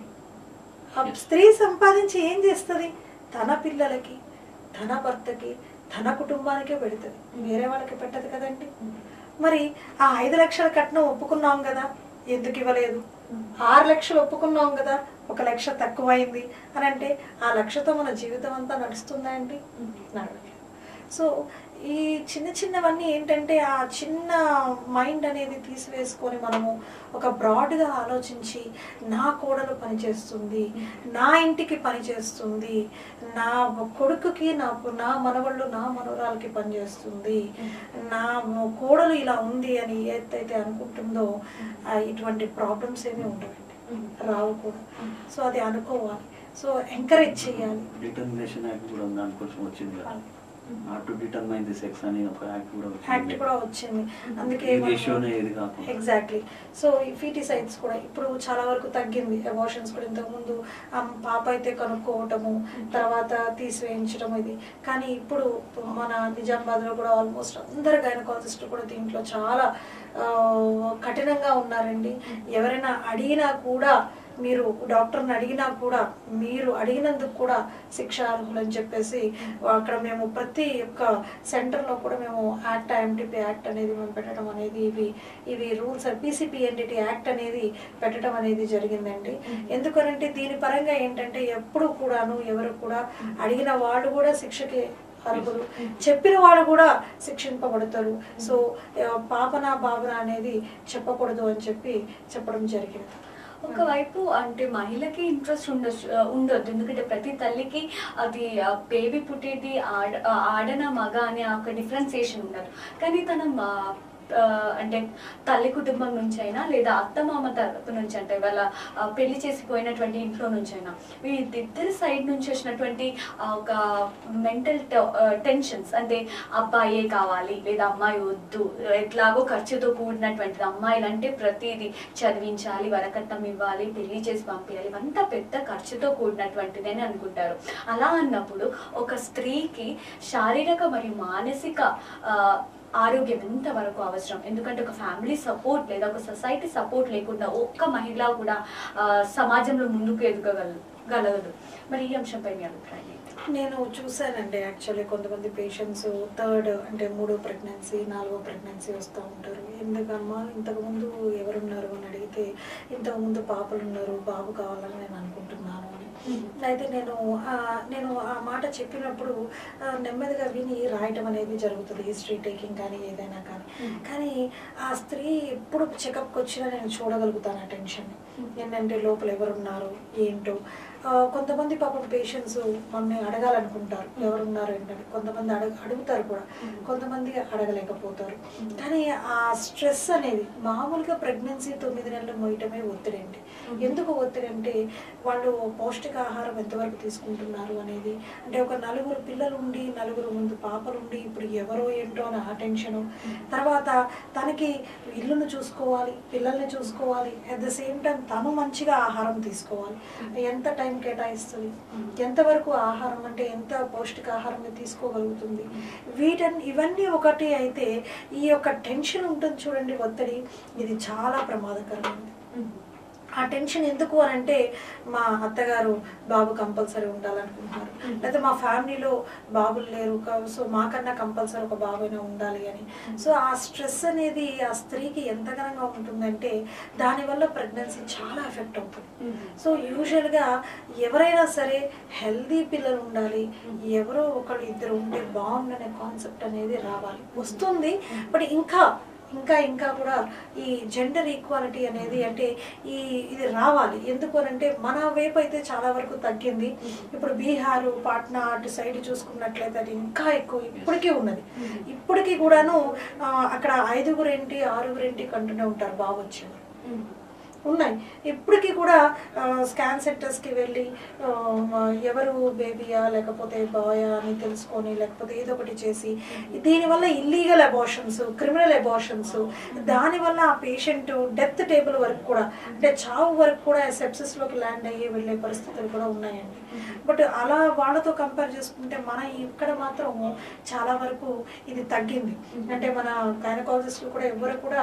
ఆ స్త్రీ సంపాదించి ఏం చేస్తుంది తన పిల్లలకి తన భర్తకి తన కుటుంబానికే పెడుతుంది వేరే వాళ్ళకి పెట్టదు కదండి మరి ఆ ఐదు లక్షల కట్నం ఒప్పుకున్నాం కదా ఎందుకు ఇవ్వలేదు ఆరు లక్షలు ఒప్పుకున్నాం కదా ఒక లక్ష తక్కువైంది అని అంటే ఆ లక్షతో మన జీవితం అంతా నడుస్తుందా అండి నడవలేదు సో ఈ చిన్న చిన్నవన్నీ ఏంటంటే ఆ చిన్న మైండ్ అనేది తీసివేసుకొని మనము ఒక బ్రాడ్గా ఆలోచించి నా కోడలు పనిచేస్తుంది నా ఇంటికి పనిచేస్తుంది నా కొడుకుకి నా నా మనవళ్ళు నా మనవరాలకి పనిచేస్తుంది నా కోడలు ఇలా ఉంది అని ఏదైతే అనుకుంటుందో ఆ ఇటువంటి ప్రాబ్లమ్స్ ఏమీ ఉండవండి రావు కూడా సో అది అనుకోవాలి సో ఎంకరేజ్ చేయాలి డిటర్మినేషన్ యాక్ట్ కూడా ఉంది దానికోసం వచ్చింది కదా not to determine the sex అని ఒక యాక్ట్ కూడా యాక్ట్ వచ్చింది కూడా వచ్చింది అందుకే ఈ రేషియోనే ఇది కాకుండా ఎగ్జాక్ట్లీ సో ఈ ఫీటిసైడ్స్ కూడా ఇప్పుడు చాలా వరకు తగ్గింది అబార్షన్స్ కూడా ఇంతకుముందు ఆ పాప అయితే కనుక్కోవటము తర్వాత తీసివేయించడం ఇది కానీ ఇప్పుడు మన నిజామాబాద్లో కూడా ఆల్మోస్ట్ అందరు గైనకాలజిస్టులు కూడా దీంట్లో చాలా ఆ, కఠినంగా ఉన్నారండి ఎవరైనా అడిగినా కూడా మీరు డాక్టర్ని అడిగినా కూడా మీరు అడిగినందుకు కూడా శిక్ష అర్హులని చెప్పేసి అక్కడ మేము ప్రతి ఒక్క సెంటర్లో కూడా మేము యాక్ట్ ఐఎంటిపి యాక్ట్ అనేది మేము పెట్టడం అనేది ఇవి ఇవి రూల్స్ పీసీపీఎన్డిటి యాక్ట్ అనేది పెట్టడం అనేది జరిగిందండి ఎందుకనంటే దీని పరంగా ఏంటంటే ఎప్పుడు కూడాను ఎవరు కూడా అడిగిన వాళ్ళు కూడా శిక్షకి అర్హులు చెప్పిన వాళ్ళు కూడా శిక్షింపబడతారు సో ఆ, పాపన బాబన అనేది చెప్పకూడదు అని చెప్పి చెప్పడం జరిగింది ఒకవైపు అంటే మహిళకి ఇంట్రెస్ట్ ఉండొచ్చు ఆ, ఉండొద్దు ఎందుకంటే ప్రతి తల్లికి అది బేబీ పుట్టేది ఆడ ఆ, ఆడన మగ అనే ఒక డిఫరెన్సియేషన్ ఉండదు కానీ తన మా- ఆ, అంటే తల్లి కుటుంబం నుంచి అయినా లేదా అత్తమామ తరపు నుంచి అంటే వాళ్ళ ఆ, పెళ్లి చేసిపోయినటువంటి ఇంట్లో నుంచి అయినా వీళ్ళిద్దరి సైడ్ నుంచి వచ్చినటువంటి ఆ, ఒక మెంటల్ టెన్షన్స్ అంటే అబ్బాయే కావాలి లేదా అమ్మాయి వద్దు ఎట్లాగో ఖర్చుతో కూడినటువంటిది అమ్మాయిలు అంటే ప్రతిదీ చదివించాలి వరకట్నం ఇవ్వాలి పెళ్లి చేసి పంపించాలి ఇవంతా పెద్ద ఖర్చుతో కూడినటువంటిది అని అనుకుంటారు అలా అన్నప్పుడు ఒక స్త్రీకి శారీరక మరియు మానసిక ఆ, ఆరోగ్యం ఎంతవరకు అవసరం ఎందుకంటే ఒక ఫ్యామిలీ సపోర్ట్ లేదా ఒక సొసైటీ సపోర్ట్ లేకుండా ఒక్క మహిళ కూడా ఆ, సమాజంలో ముందుకు ఎదగగల గలగదు మరి ఈ అంశంపై మీ అభిప్రాయం ఏంటి నేను చూశానండి యాక్చువల్లీ కొంతమంది పేషెంట్స్ థర్డ్ అంటే మూడో ప్రెగ్నెన్సీ నాలుగో ప్రెగ్నెన్సీ వస్తూ ఉంటారు ఎందుకమ్మా ఇంతకుముందు ఎవరున్నారు అని అడిగితే ఇంతకుముందు పాపలు ఉన్నారు బాబు కావాలని నేను అనుకుంటున్నాను అని అయితే నేను ఆ, నేను ఆ మాట చెప్పినప్పుడు ఆ, నెమ్మదిగా విని రాయటం అనేది జరుగుతుంది హిస్టరీ టేకింగ్ కానీ ఏదైనా కానీ కానీ ఆ స్త్రీ ఎప్పుడు చెకప్కి వచ్చినా నేను చూడగలుగుతాను ఆ టెన్షన్ ఏంటంటే లోపల ఎవరున్నారు ఏంటో ఆ, కొంతమంది పాపం పేషెంట్స్ మమ్మల్ని అడగాలనుకుంటారు ఎవరున్నారు ఏంటని కొంతమంది అడగ అడుగుతారు కూడా కొంతమంది అడగలేకపోతారు కానీ ఆ స్ట్రెస్ అనేది మామూలుగా ప్రెగ్నెన్సీ తొమ్మిది నెలలు మోయటమే ఒత్తిడి అండి ఎందుకు ఒత్తిడి అంటే వాళ్ళు పౌష్టికాహారం ఎంతవరకు తీసుకుంటున్నారు అనేది అంటే ఒక నలుగురు పిల్లలు ఉండి నలుగురు ముందు పాపలు ఉండి ఇప్పుడు ఎవరో ఏంటో అని ఆ టెన్షను తర్వాత తనకి ఇల్లును చూసుకోవాలి పిల్లల్ని చూసుకోవాలి అట్ ద సేమ్ టైం తను మంచిగా ఆహారం తీసుకోవాలి ఎంత టైం కేటాయిస్తుంది ఎంతవరకు ఆహారం అంటే ఎంత పౌష్టికాహారం తీసుకోగలుగుతుంది వీటన్ ఇవన్నీ ఒకటి అయితే ఈ యొక్క టెన్షన్ ఉంటుంది చూడండి ఒత్తిడి ఇది చాలా ప్రమాదకరమైనది ఆ టెన్షన్ ఎందుకు అని అంటే మా అత్తగారు బాబు కంపల్సరీ ఉండాలనుకుంటున్నారు లేదా మా ఫ్యామిలీలో బాబులు లేరు కా- సో మాకన్నా కంపల్సరీ ఒక బాబైనా ఉండాలి అని సో ఆ స్ట్రెస్ అనేది ఆ స్త్రీకి ఎంతగానో ఉంటుందంటే దానివల్ల ప్రెగ్నెన్సీ చాలా ఎఫెక్ట్ అవుతుంది సో యూజువల్గా ఎవరైనా సరే హెల్దీ పిల్లలు ఉండాలి ఎవరో ఒకళ్ళు ఇద్దరు ఉంటే బాగుందనే కాన్సెప్ట్ అనేది రావాలి వస్తుంది బట్ ఇంకా ఇంకా ఇంకా కూడా ఈ జెండర్ ఈక్వాలిటీ అనేది అంటే ఈ ఇది రావాలి ఎందుకు అని అంటే మన వైపు అయితే చాలా వరకు తగ్గింది ఇప్పుడు బీహార్ పాట్నా అటు సైడ్ చూసుకున్నట్లయితే అది ఇంకా ఎక్కువ ఇప్పటికీ ఉన్నది ఇప్పటికీ కూడాను ఆ, అక్కడ ఐదుగురు ఏంటి ఆరుగురు ఏంటి కంటూనే ఉంటారు బాగా వచ్చేవారు ఉన్నాయి ఇప్పటికీ కూడా స్కాన్ సెంటర్స్కి వెళ్ళి ఆ, ఎవరు బేబీయా లేకపోతే బాయా అని తెలుసుకొని లేకపోతే ఏదో ఒకటి చేసి దీనివల్ల ఇల్లీగల్ అబార్షన్స్ క్రిమినల్ అబార్షన్స్ దానివల్ల ఆ పేషెంట్ డెత్ టేబుల్ వరకు కూడా అంటే చావు వరకు కూడా సెప్సిస్లోకి ల్యాండ్ అయ్యి వెళ్ళే పరిస్థితులు కూడా ఉన్నాయండి బట్ అలా వాళ్ళతో కంపేర్ చేసుకుంటే మన ఇక్కడ మాత్రం చాలా వరకు ఇది తగ్గింది అంటే మన గైనకాలజిస్టులు కూడా ఎవరు కూడా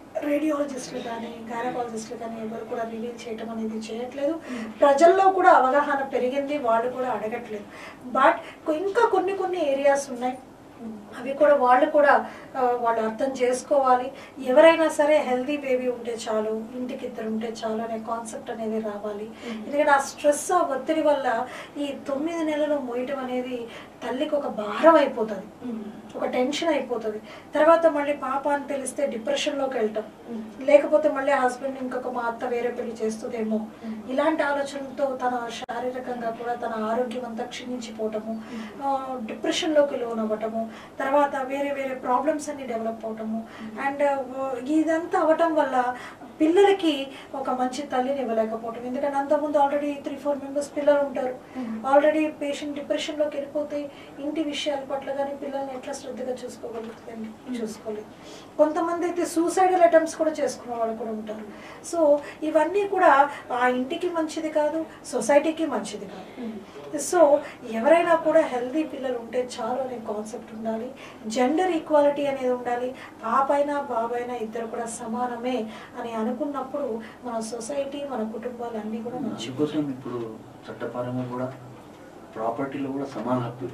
రేడియాలజిస్టులు కానీ గైనకాలజిస్టులు కానీ ఎవరు కూడా రివీల్ చేయటం అనేది చేయట్లేదు ప్రజల్లో కూడా అవగాహన పెరిగింది వాళ్ళు కూడా అడగట్లేదు బట్ ఇంకా కొన్ని కొన్ని ఏరియాస్ ఉన్నాయి అవి కూడా వాళ్ళు కూడా ఆ, వాళ్ళు అర్థం చేసుకోవాలి ఎవరైనా సరే హెల్దీ బేబీ ఉంటే చాలు ఇంటికి ఇద్దరు ఉంటే చాలు అనే కాన్సెప్ట్ అనేది రావాలి ఎందుకంటే ఆ స్ట్రెస్ ఆ ఒత్తిడి వల్ల ఈ తొమ్మిది నెలలు మోయటం అనేది తల్లికి ఒక భారం అయిపోతుంది ఒక టెన్షన్ అయిపోతుంది తర్వాత మళ్ళీ పాప అని తెలిస్తే డిప్రెషన్లోకి వెళ్ళటం లేకపోతే మళ్ళీ హస్బెండ్ ఇంకొక మా అత్త వేరే పెళ్లి చేస్తుందేమో ఇలాంటి ఆలోచనతో తన శారీరకంగా కూడా తన ఆరోగ్యం అంతా క్షీణించిపోవటము ఆ, డిప్రెషన్లోకి లోన్ అవ్వటము తర్వాత వేరే వేరే ప్రాబ్లమ్స్ అన్ని డెవలప్ అవటము అండ్ ఇదంతా అవటం వల్ల పిల్లలకి ఒక మంచి తల్లిని ఇవ్వలేకపోవటం ఎందుకంటే అంతకుముందు ఆల్రెడీ త్రీ ఫోర్ మెంబర్స్ పిల్లలు ఉంటారు ఆల్రెడీ పేషెంట్ డిప్రెషన్లోకి వెళ్ళిపోతే ఇంటి విషయాల పట్ల కానీ పిల్లల్ని ఎట్లా శ్రద్ధగా చూసుకోగలుగుతుందండి చూసుకోలేదు కొంతమంది అయితే సూసైడల్ అటెంప్ట్స్ కూడా చేసుకున్న వాళ్ళు కూడా ఉంటారు సో ఇవన్నీ కూడా ఆ ఇంటికి మంచిది కాదు సొసైటీకి మంచిది కాదు సో ఎవరైనా కూడా హెల్దీ పిల్లలు ఉంటే చాలు అనే కాన్సెప్ట్ ఉండాలి జెండర్ ఈక్వాలిటీ అనేది ఉండాలి పాపైనా బాబైనా ఇద్దరు కూడా సమానమే అని అనుకున్నప్పుడు మన సొసైటీ మన కుటుంబాలు అన్నీ కూడా మంచి అందుకోసం ఇప్పుడు చట్టపరంగా కూడా ప్రాపర్టీలో కూడా సమాన హక్కు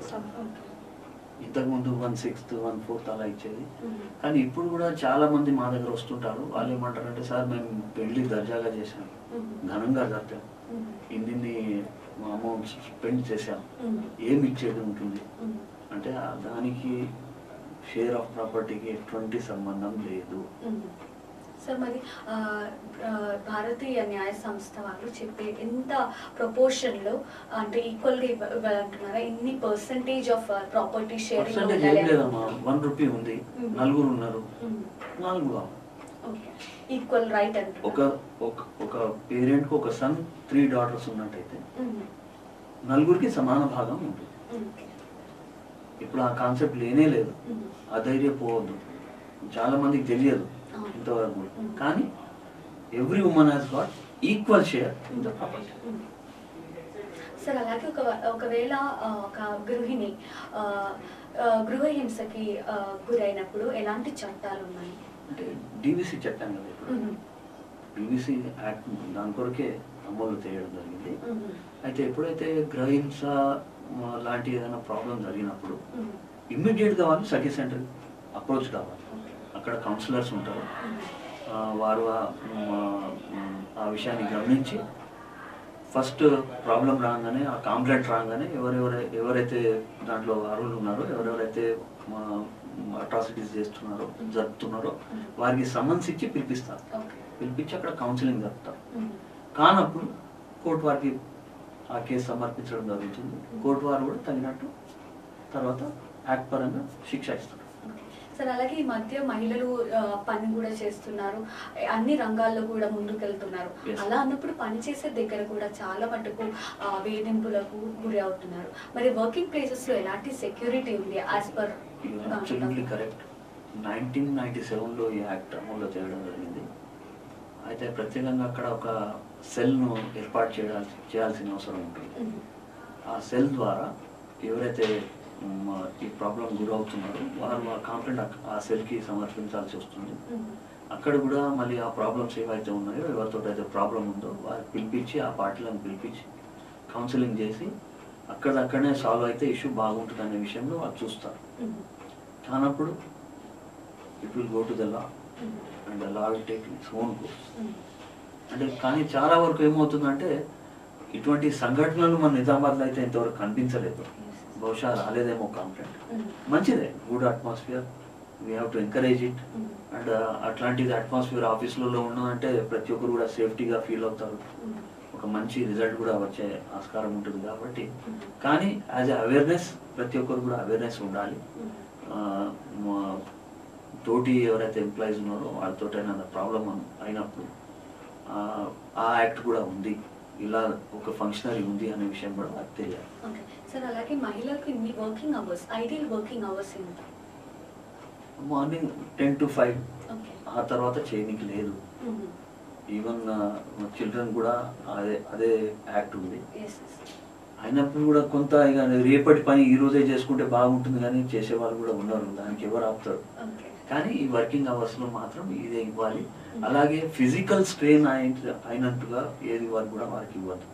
ఇంతకుముందు వన్ సిక్స్త్ వన్ ఫోర్త్ అలా ఇచ్చేది కానీ ఇప్పుడు కూడా చాలా మంది మా దగ్గర వస్తుంటారు వాళ్ళు ఏమంటారంటే సార్ మేము పెళ్లి దర్జాగా చేశాం ఘనంగా జరిపాం ఇన్ని అమౌంట్ స్పెండ్ చేశాం ఏమి ఇచ్చేది ఉంటుంది అంటే ఆ దానికి షేర్ ఆఫ్ ప్రాపర్టీకి ఎటువంటి సంబంధం లేదు సార్ మరి ఆ, ఆ, భారతీయ న్యాయ సంస్థ వాళ్ళు చెప్పే ఎంత proportion లో అంటే ఈక్వల్ గా ఇవ్వ- ఇవ్వాలంటున్నారా ఎన్ని percentage of property sharing percentage ఏం లేదమ్మా వన్ రూపీ ఉంది నలుగురు ఉన్నారు నాలుగు కావాలి. ఈక్వల్ రైట్ ఒక ఒక ఒక పేరెంట్ కు ఒక సన్ త్రీ డాటర్స్ ఉన్నట్టయితే నలుగురికి సమాన భాగం ఉంటుంది ఇప్పుడు ఆ కాన్సెప్ట్ లేనే లేదు అధైర్యపోవద్దు చాలా మందికి తెలియదు అవును. ఇంతవరకు కూడా. Mm. కానీ every woman has got equal share in the property sir అలాగే ఒక ఒకవేళ ఆ, ఒక గృహిణి ఆ, ఆ, గృహహింసకి ఆ, గురైనప్పుడు ఎలాంటి చట్టాలు ఉన్నాయి అంటే డివిసి చట్టం కదా ఇప్పుడు డివిసి యాక్ట్ దాని కొరకే అమలు చేయడం జరిగింది అయితే ఎప్పుడైతే గ్రహింస ఆ, లాంటి ఏదైనా ప్రాబ్లం జరిగినప్పుడు ఇమ్మీడియట్ గా వాళ్ళు సఖీ సెంటర్ అప్రోచ్ కావాలి అక్కడ కౌన్సిలర్స్ ఉంటారు ఆ, వారు ఆ మ- ఆ విషయాన్ని గమనించి ఫస్ట్ ప్రాబ్లం రాగానే ఆ కాంప్లైంట్ రాగానే ఎవరెవరై ఎవరైతే దాంట్లో అర్హులు ఉన్నారో ఎవరెవరైతే అట్రాసిటీస్ చేస్తున్నారో జరుపుతున్నారో వారికి సమన్స్ ఇచ్చి పిలిపిస్తారు ఓకే పిలిపించి అక్కడ కౌన్సిలింగ్ జరుపుతారు కానప్పుడు కోర్టు వారికి ఆ కేసు సమర్పించడం జరుగుతుంది కోర్టు వారు కూడా తగినట్టు తర్వాత యాక్ట్ పరంగా శిక్ష ఇస్తారు సార్ అలాగే ఈ మధ్య మహిళలు ఆ, పని కూడా చేస్తున్నారు అన్ని రంగాల్లో కూడా ముందుకెళ్తున్నారు Yes. అలా అన్నప్పుడు పని చేసే దగ్గర కూడా చాలా మటుకు ఆ, వేధింపులకు గురి అవుతున్నారు మరి వర్కింగ్ ప్లేసెస్ లో ఎలాంటి సెక్యూరిటీ ఉంది as per absolutely correct nineteen ninety సెవెన్లో ఈ యాక్ట్ అమల్లో చేయడం జరిగింది అయితే ప్రత్యేకంగా అక్కడ ఒక సెల్ను ఏర్పాటు చేయాల్సి చేయాల్సిన అవసరం ఉంటుంది ఆ సెల్ ద్వారా ఎవరైతే మ్, ఈ ప్రాబ్లం గురవుతున్నారో వారు ఆ కంప్లైంట్ ఆ సెల్కి సమర్పించాల్సి వస్తుంది అక్కడ కూడా మళ్ళీ ఆ ప్రాబ్లమ్స్ ఏవైతే ఉన్నాయో ఎవరితో అయితే ప్రాబ్లం ఉందో వారికి పిలిపించి ఆ పార్టీలను పిలిపించి కౌన్సిలింగ్ చేసి అక్కడక్కడనే సాల్వ్ అయితే ఇష్యూ బాగుంటుంది అనే విషయంలో వాళ్ళు చూస్తారు కానప్పుడు it will go to the law and the law will take its own course అంటే కానీ చాలా వరకు ఏమవుతుందంటే ఇటువంటి సంఘటనలు మన నిజామాబాద్లో అయితే ఇంతవరకు కనిపించలేదు బహుశా రాలేదేమో కంప్లైంట్ మంచిదే good atmosphere we have to encourage it and అట్లాంటిది అట్మాస్ఫియర్ ఆఫీసులలో ఉన్నదంటే ప్రతి ఒక్కరు కూడా సేఫ్టీగా ఫీల్ అవుతారు ఒక మంచి రిజల్ట్ కూడా వచ్చే ఆస్కారం ఉంటుంది కాబట్టి కానీ యాజ్ ఎ అవేర్నెస్ ప్రతి ఒక్కరు కూడా అవేర్నెస్ ఉండాలి ఆ, మా- తోటి ఎవరైతే ఎంప్లాయీస్ ఉన్నారో వాళ్ళతో అయినా ప్రాబ్లం అయినప్పుడు ఆ, ఆ యాక్ట్ కూడా ఉంది ఇలా ఒక ఫంక్షనరీ ఉంది అనే విషయం కూడా వాళ్ళకి తెలియాలి ఓకే సార్ అలాగే మహిళలకు ఇన్ని working hours ideal working hours ఎంత morning ten to five okay ఆ తర్వాత చేయనికి లేదు ఈవెన్ చిల్డ్రన్ కూడా అదే అదే యాక్ట్ ఉంది ఎస్ అయినప్పుడు కూడా కొంత ఇక రేపటి పని ఈ రోజే చేసుకుంటే బాగుంటుంది కానీ చేసే వాళ్ళు కూడా ఉన్నారు దానికి ఎవరు ఆపుతారు ఓకే కానీ ఈ వర్కింగ్ అవర్స్ లో మాత్రం ఇదే ఇవ్వాలి అలాగే ఫిజికల్ స్ట్రెయిన్ అయినట్టుగా ఏది వర్క్ కూడా వారికి ఇవ్వద్దు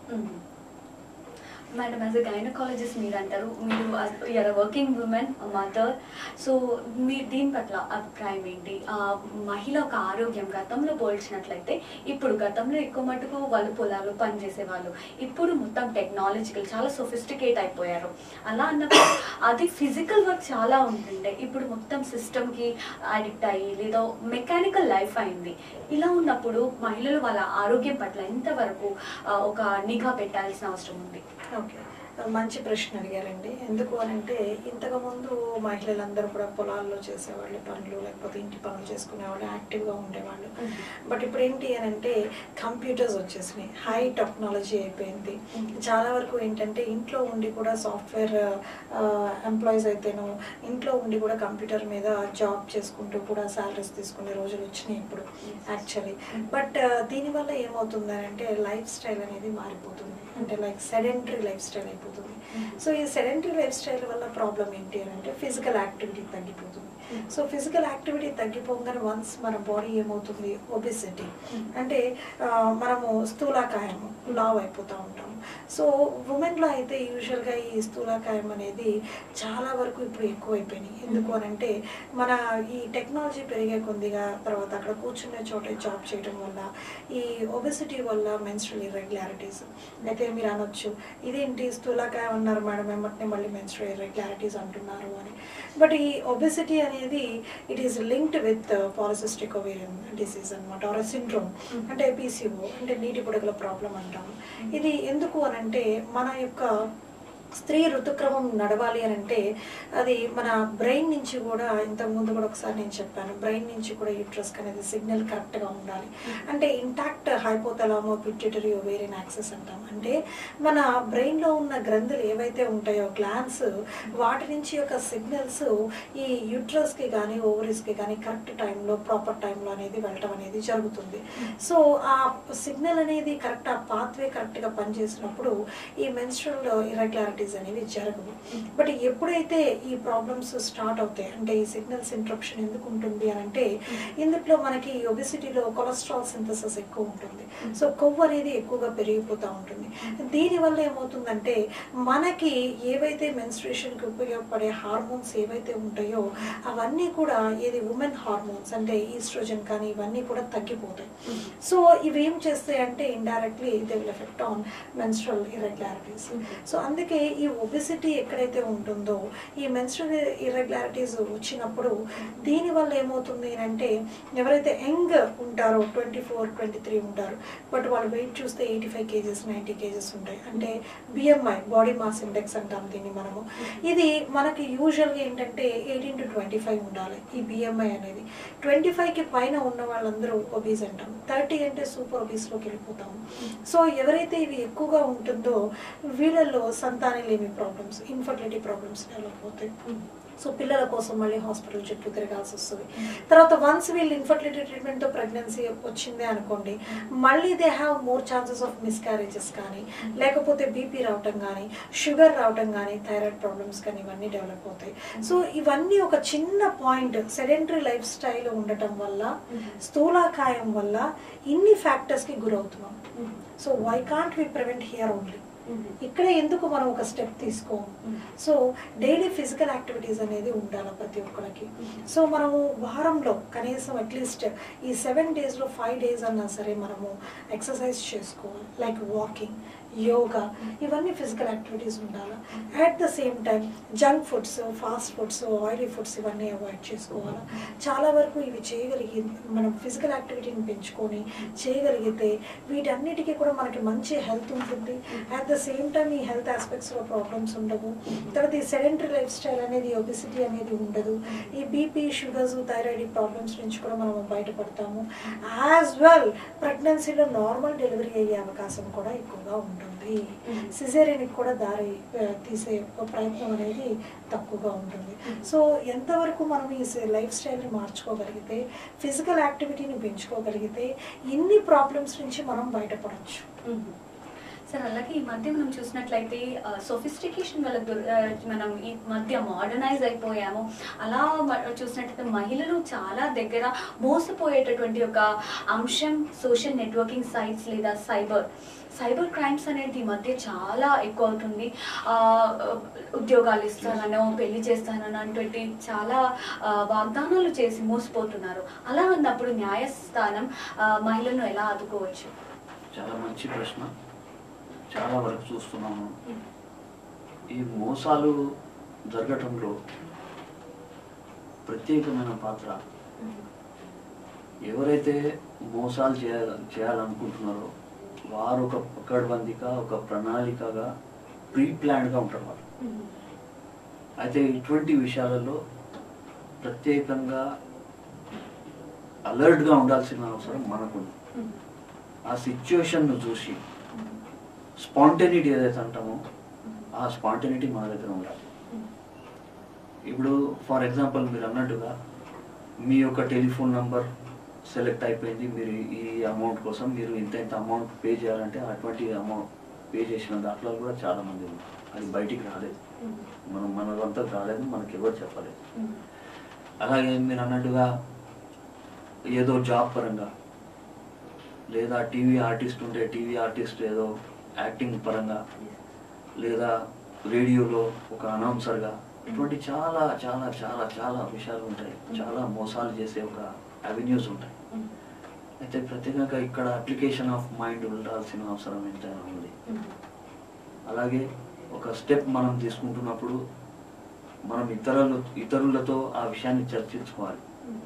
మేడం యాజ్ అ గైనకాలజిస్ట్ మీరు అంటారు మీరు you are working woman mother so మీ దీని పట్ల అభిప్రాయం ఏంటి ఆ, మహిళ ఒక ఆరోగ్యం గతంలో పోల్చినట్లయితే ఇప్పుడు గతంలో ఎక్కువ మటుకు వాళ్ళు పొలాలు పనిచేసే వాళ్ళు ఇప్పుడు మొత్తం టెక్నాలజికల్ చాలా సొఫిస్టికేట్ అయిపోయారు అలా అన్నప్పుడు అది ఫిజికల్ వర్క్ చాలా ఉంటుండే ఇప్పుడు మొత్తం సిస్టమ్కి అడిక్ట్ అయ్యి లేదా మెకానికల్ లైఫ్ అయింది ఇలా ఉన్నప్పుడు మహిళలు వాళ్ళ ఆరోగ్యం పట్ల ఎంతవరకు ఆ, ఒక నిఘా పెట్టాల్సిన అవసరం ఉంది ఓకే మంచి ప్రశ్న అడిగారండి ఎందుకు అని అంటే ఇంతకుముందు మహిళలందరూ కూడా పొలాల్లో చేసేవాళ్ళు పనులు లేకపోతే ఇంటి పనులు చేసుకునేవాళ్ళు యాక్టివ్గా ఉండేవాళ్ళు Mhm. బట్ ఇప్పుడు ఏంటి అని అంటే కంప్యూటర్స్ వచ్చేసినాయి హై టెక్నాలజీ అయిపోయింది Mhm. చాలా వరకు ఏంటంటే ఇంట్లో ఉండి కూడా సాఫ్ట్వేర్ ఎంప్లాయీస్ అయితేనో ఇంట్లో ఉండి కూడా కంప్యూటర్ మీద జాబ్ చేసుకుంటూ కూడా శాలరీస్ తీసుకునే రోజులు వచ్చినాయి ఇప్పుడు యాక్చువల్లీ బట్ దీనివల్ల ఏమవుతుంది అంటే లైఫ్ స్టైల్ అనేది మారిపోతుంది అంటే లైక్ సెడెంటరీ లైఫ్ స్టైల్ అయిపోతుంది సో ఈ సెడెంటరీ లైఫ్ స్టైల్ వల్ల ప్రాబ్లం ఏంటి అని అంటే ఫిజికల్ యాక్టివిటీ తగ్గిపోతుంది సో ఫిజికల్ యాక్టివిటీ తగ్గిపోగానే వన్స్ మన బాడీ ఏమవుతుంది ఒబిసిటీ అంటే ఆ, మనము స్థూలకాయము లావ్ అయిపోతూ ఉంటాము సో ఉమెన్లో అయితే యూజువల్గా ఈ స్థూలకాయం అనేది చాలా వరకు ఇప్పుడు ఎక్కువైపోయినాయి ఎందుకు అని అంటే మన ఈ టెక్నాలజీ పెరిగే కొద్దిగా తర్వాత అక్కడ కూర్చునే చోట జాబ్ చేయడం వల్ల ఈ ఒబిసిటీ వల్ల మెన్స్ట్రల్ ఇర్రెగ్యులారిటీస్ అయితే మీరు అనొచ్చు ఇదేంటి స్థూలకాయం అన్నారు మేడం వెంబటనే మళ్ళీ మెన్స్ట్రల్ ఇర్రెగ్యులారిటీస్ అంటున్నారు అని బట్ ఈ ఒబిసిటీ అనేది it is linked with polycystic ovarian disease అనమాట ఆర్ సిండ్రోమ్ అంటే పీసీఓ అంటే నీటి పొడగల ప్రాబ్లం అంటాము ఇది ఎందుకు అని అంటే మన యొక్క స్త్రీ ఋతుక్రమం నడవాలి అని అంటే అది మన బ్రెయిన్ నుంచి కూడా ఇంతకు ముందు కూడా ఒకసారి నేను చెప్పాను బ్రెయిన్ నుంచి కూడా యూట్రస్ అనేది సిగ్నల్ కరెక్ట్గా ఉండాలి అంటే intact hypothalamo pituitary ovarian axis అంటాం అంటే మన బ్రెయిన్లో ఉన్న గ్రంథులు ఏవైతే ఉంటాయో గ్లాన్స్ వాటి నుంచి యొక్క సిగ్నల్స్ ఈ యూట్రస్కి కానీ ఓవరీస్కి కానీ కరెక్ట్ టైంలో ప్రాపర్ టైంలో అనేది వెళ్ళటం అనేది జరుగుతుంది సో ఆ సిగ్నల్ అనేది కరెక్ట్ ఆ పాత్వే కరెక్ట్గా పనిచేసినప్పుడు ఈ మెన్స్ట్రల్ ఇరెగ్యులారిటీస్ అనేవి జరగవు బట్ ఎప్పుడైతే ఈ ప్రాబ్లమ్స్ స్టార్ట్ అవుతాయి అంటే ఈ సిగ్నల్స్ ఇంట్రప్షన్ ఎందుకు ఉంటుంది అని అంటే ఇందులో మనకి ఒబిసిటీలో కొలెస్ట్రాల్ సింథసిస్ ఎక్కువ ఉంటుంది సో కొవ్వు అనేది ఎక్కువగా పెరిగిపోతూ ఉంటుంది దీనివల్ల ఏమవుతుందంటే మనకి ఏవైతే మెన్స్ట్రేషన్కి ఉపయోగపడే హార్మోన్స్ ఏవైతే ఉంటాయో అవన్నీ కూడా ఏది ఉమెన్ హార్మోన్స్ అంటే ఈస్ట్రోజన్ కానీ ఇవన్నీ కూడా తగ్గిపోతాయి సో ఇవి ఏం చేస్తాయి అంటే indirectly they will effect on menstrual irregularities so అందుకే ఈ ఒబిసిటీ ఎక్కడైతే ఉంటుందో ఈ మెన్స్ట్రల్ ఇరెగ్యులారిటీస్ వచ్చినప్పుడు దీనివల్ల ఏమవుతుంది అంటే ఎవరైతే యంగ్ ఉంటారో ట్వంటీ ఫోర్ ట్వంటీ త్రీ ఉంటారు బట్ వాళ్ళు వెయిట్ చూస్తే eighty five kgs ninety kgs ఉంటాయి అంటే బిఎంఐ బాడీ మాస్ ఇండెక్స్ అంటాం దీన్ని మనము ఇది మనకి యూజువల్గా ఏంటంటే ఎయిటీన్ టు ట్వంటీ ఫైవ్ ఉండాలి ఈ బిఎంఐ అనేది ట్వంటీ ఫైవ్కి పైన ఉన్న వాళ్ళందరూ ఒబీస్ అంటాం థర్టీ అంటే సూపర్ ఒబీస్లోకి వెళ్ళిపోతాము సో ఎవరైతే ఇవి ఎక్కువగా ఉంటుందో వీళ్ళల్లో సంతానలేమి ప్రాబ్లమ్స్ ఇన్ఫర్టిలిటీ ప్రాబ్లమ్స్ డెవలప్ అవుతాయి సో పిల్లల కోసం మళ్ళీ హాస్పిటల్ చుట్టూ తిరగాల్సి వస్తుంది తర్వాత వన్స్ వీళ్ళు ఇన్ఫర్టిలిటీ ట్రీట్మెంట్తో ప్రెగ్నెన్సీ వచ్చిందే అనుకోండి మళ్ళీ they have more chances of miscarriages కానీ లేకపోతే బీపీ రావటం కానీ షుగర్ రావటం కానీ థైరాయిడ్ ప్రాబ్లమ్స్ కానీ ఇవన్నీ డెవలప్ అవుతాయి సో ఇవన్నీ ఒక చిన్న పాయింట్ సెడెంటరీ లైఫ్ స్టైల్ ఉండటం వల్ల స్థూలాకాయం వల్ల ఇన్ని ఫ్యాక్టర్స్కి గురవుతున్నాం so why can't we prevent here only ఇక్కడ ఎందుకు మనం ఒక స్టెప్ తీసుకోము సో డైలీ ఫిజికల్ యాక్టివిటీస్ అనేది ఉండాలి ప్రతి ఒక్కరికి సో మనము వారంలో కనీసం అట్లీస్ట్ ఈ సెవెన్ డేస్లో ఫైవ్ డేస్ అన్నా సరే మనము ఎక్సర్సైజ్ చేసుకోవాలి లైక్ వాకింగ్ యోగా ఇవన్నీ ఫిజికల్ యాక్టివిటీస్ ఉండాలి at the same time junk foods fast foods oily foods ఇవన్నీ అవాయిడ్ చేసుకోవాలి చాలా వరకు ఇవి చేయగలిగి మనం ఫిజికల్ యాక్టివిటీని పెంచుకొని చేయగలిగితే వీటన్నిటికీ కూడా మనకి మంచి హెల్త్ ఉంటుంది అట్ ద సేమ్ టైం ఈ హెల్త్ ఆస్పెక్ట్స్లో ప్రాబ్లమ్స్ ఉండవు తర్వాత ఈ సెడెంటరీ లైఫ్ స్టైల్ అనేది ఒబిసిటీ అనేది ఉండదు ఈ బీపీ షుగర్స్ థైరాయిడ్ ప్రాబ్లమ్స్ నుంచి కూడా మనం బయటపడతాము యాజ్ వెల్ ప్రెగ్నెన్సీలో నార్మల్ డెలివరీ అయ్యే అవకాశం కూడా ఎక్కువగా ఉంటుంది సిజేరియన్కి కూడా దారి ఆ, తీసే ప్రయత్నం అనేది తక్కువగా ఉంటుంది సో ఎంతవరకు మనం ఈ లైఫ్ స్టైల్ని మార్చుకోగలిగితే ఫిజికల్ యాక్టివిటీని పెంచుకోగలిగితే ఇన్ని ప్రాబ్లమ్స్ నుంచి మనం బయటపడవచ్చు సార్ అలాగే ఈ మధ్య మనం చూసినట్లయితే సొఫిస్టికేషన్ వల్ల దొర- ఆ, మనం ఈ మధ్య మోడర్నైజ్ అయిపోయాము అలా మ- చూసినట్లయితే మహిళలు చాలా దగ్గర మోసపోయేటటువంటి ఒక అంశం సోషల్ నెట్వర్కింగ్ సైట్స్ లేదా సైబర్ సైబర్ క్రైమ్స్ అనేది ఈ మధ్య చాలా ఎక్కువ అవుతుంది ఆ, ఉద్యోగాలు ఇస్తానో పెళ్లి చేస్తానో అటువంటి చాలా ఆ, వాగ్దానాలు చేసి మోసపోతున్నారు అలా ఉన్నప్పుడు న్యాయస్థానం ఆ, మహిళలను ఎలా ఆదుకోవచ్చు చాలా మంచి ప్రశ్న చాలా వరకు చూస్తున్నాము ఈ మోసాలు జరగటంలో ప్రత్యేకమైన పాత్ర ఎవరైతే మోసాలు చేయాల చేయాలనుకుంటున్నారో వారు ఒక పకడ్బందీగా ఒక ప్రణాళికగా ప్రీ ప్లాన్డ్గా ఉంటారు వారు అయితే ఇటువంటి విషయాలలో ప్రత్యేకంగా అలర్ట్గా ఉండాల్సిన అవసరం మనకుంది ఆ సిచ్యువేషన్ను చూసి స్పాంటేనిటీ ఏదైతే అంటామో ఆ స్పాంటేనిటీ మన దగ్గర ఉండాలి ఇప్పుడు ఫర్ ఎగ్జాంపుల్ మీరు అన్నట్టుగా మీ యొక్క టెలిఫోన్ నంబర్ సెలెక్ట్ అయిపోయింది మీరు ఈ అమౌంట్ కోసం మీరు ఇంత ఇంత అమౌంట్ పే చేయాలంటే అటువంటి అమౌంట్ పే చేసిన దాంట్లో కూడా చాలా మంది ఉన్నారు అది బయటికి రాలేదు మనం మనదంతా రాలేదు మనకి ఎవరు చెప్పలేదు అలాగే మీరు అన్నట్టుగా ఏదో జాబ్ పరంగా లేదా టీవీ ఆర్టిస్ట్ ఉంటే టీవీ ఆర్టిస్ట్ ఏదో యాక్టింగ్ పరంగా లేదా రేడియోలో ఒక అనౌన్సర్గా ఇటువంటి చాలా చాలా చాలా చాలా విషయాలు ఉంటాయి చాలా మోసాలు చేసే ఒక అవెన్యూస్ ఉంటాయి అయితే ప్రత్యేకంగా ఇక్కడ అప్లికేషన్ ఆఫ్ మైండ్ ఉండాల్సిన అవసరం ఎంతైనా ఉంది అలాగే ఒక స్టెప్ మనం తీసుకుంటున్నప్పుడు మనం ఇతరులు ఇతరులతో ఆ విషయాన్ని చర్చించుకోవాలి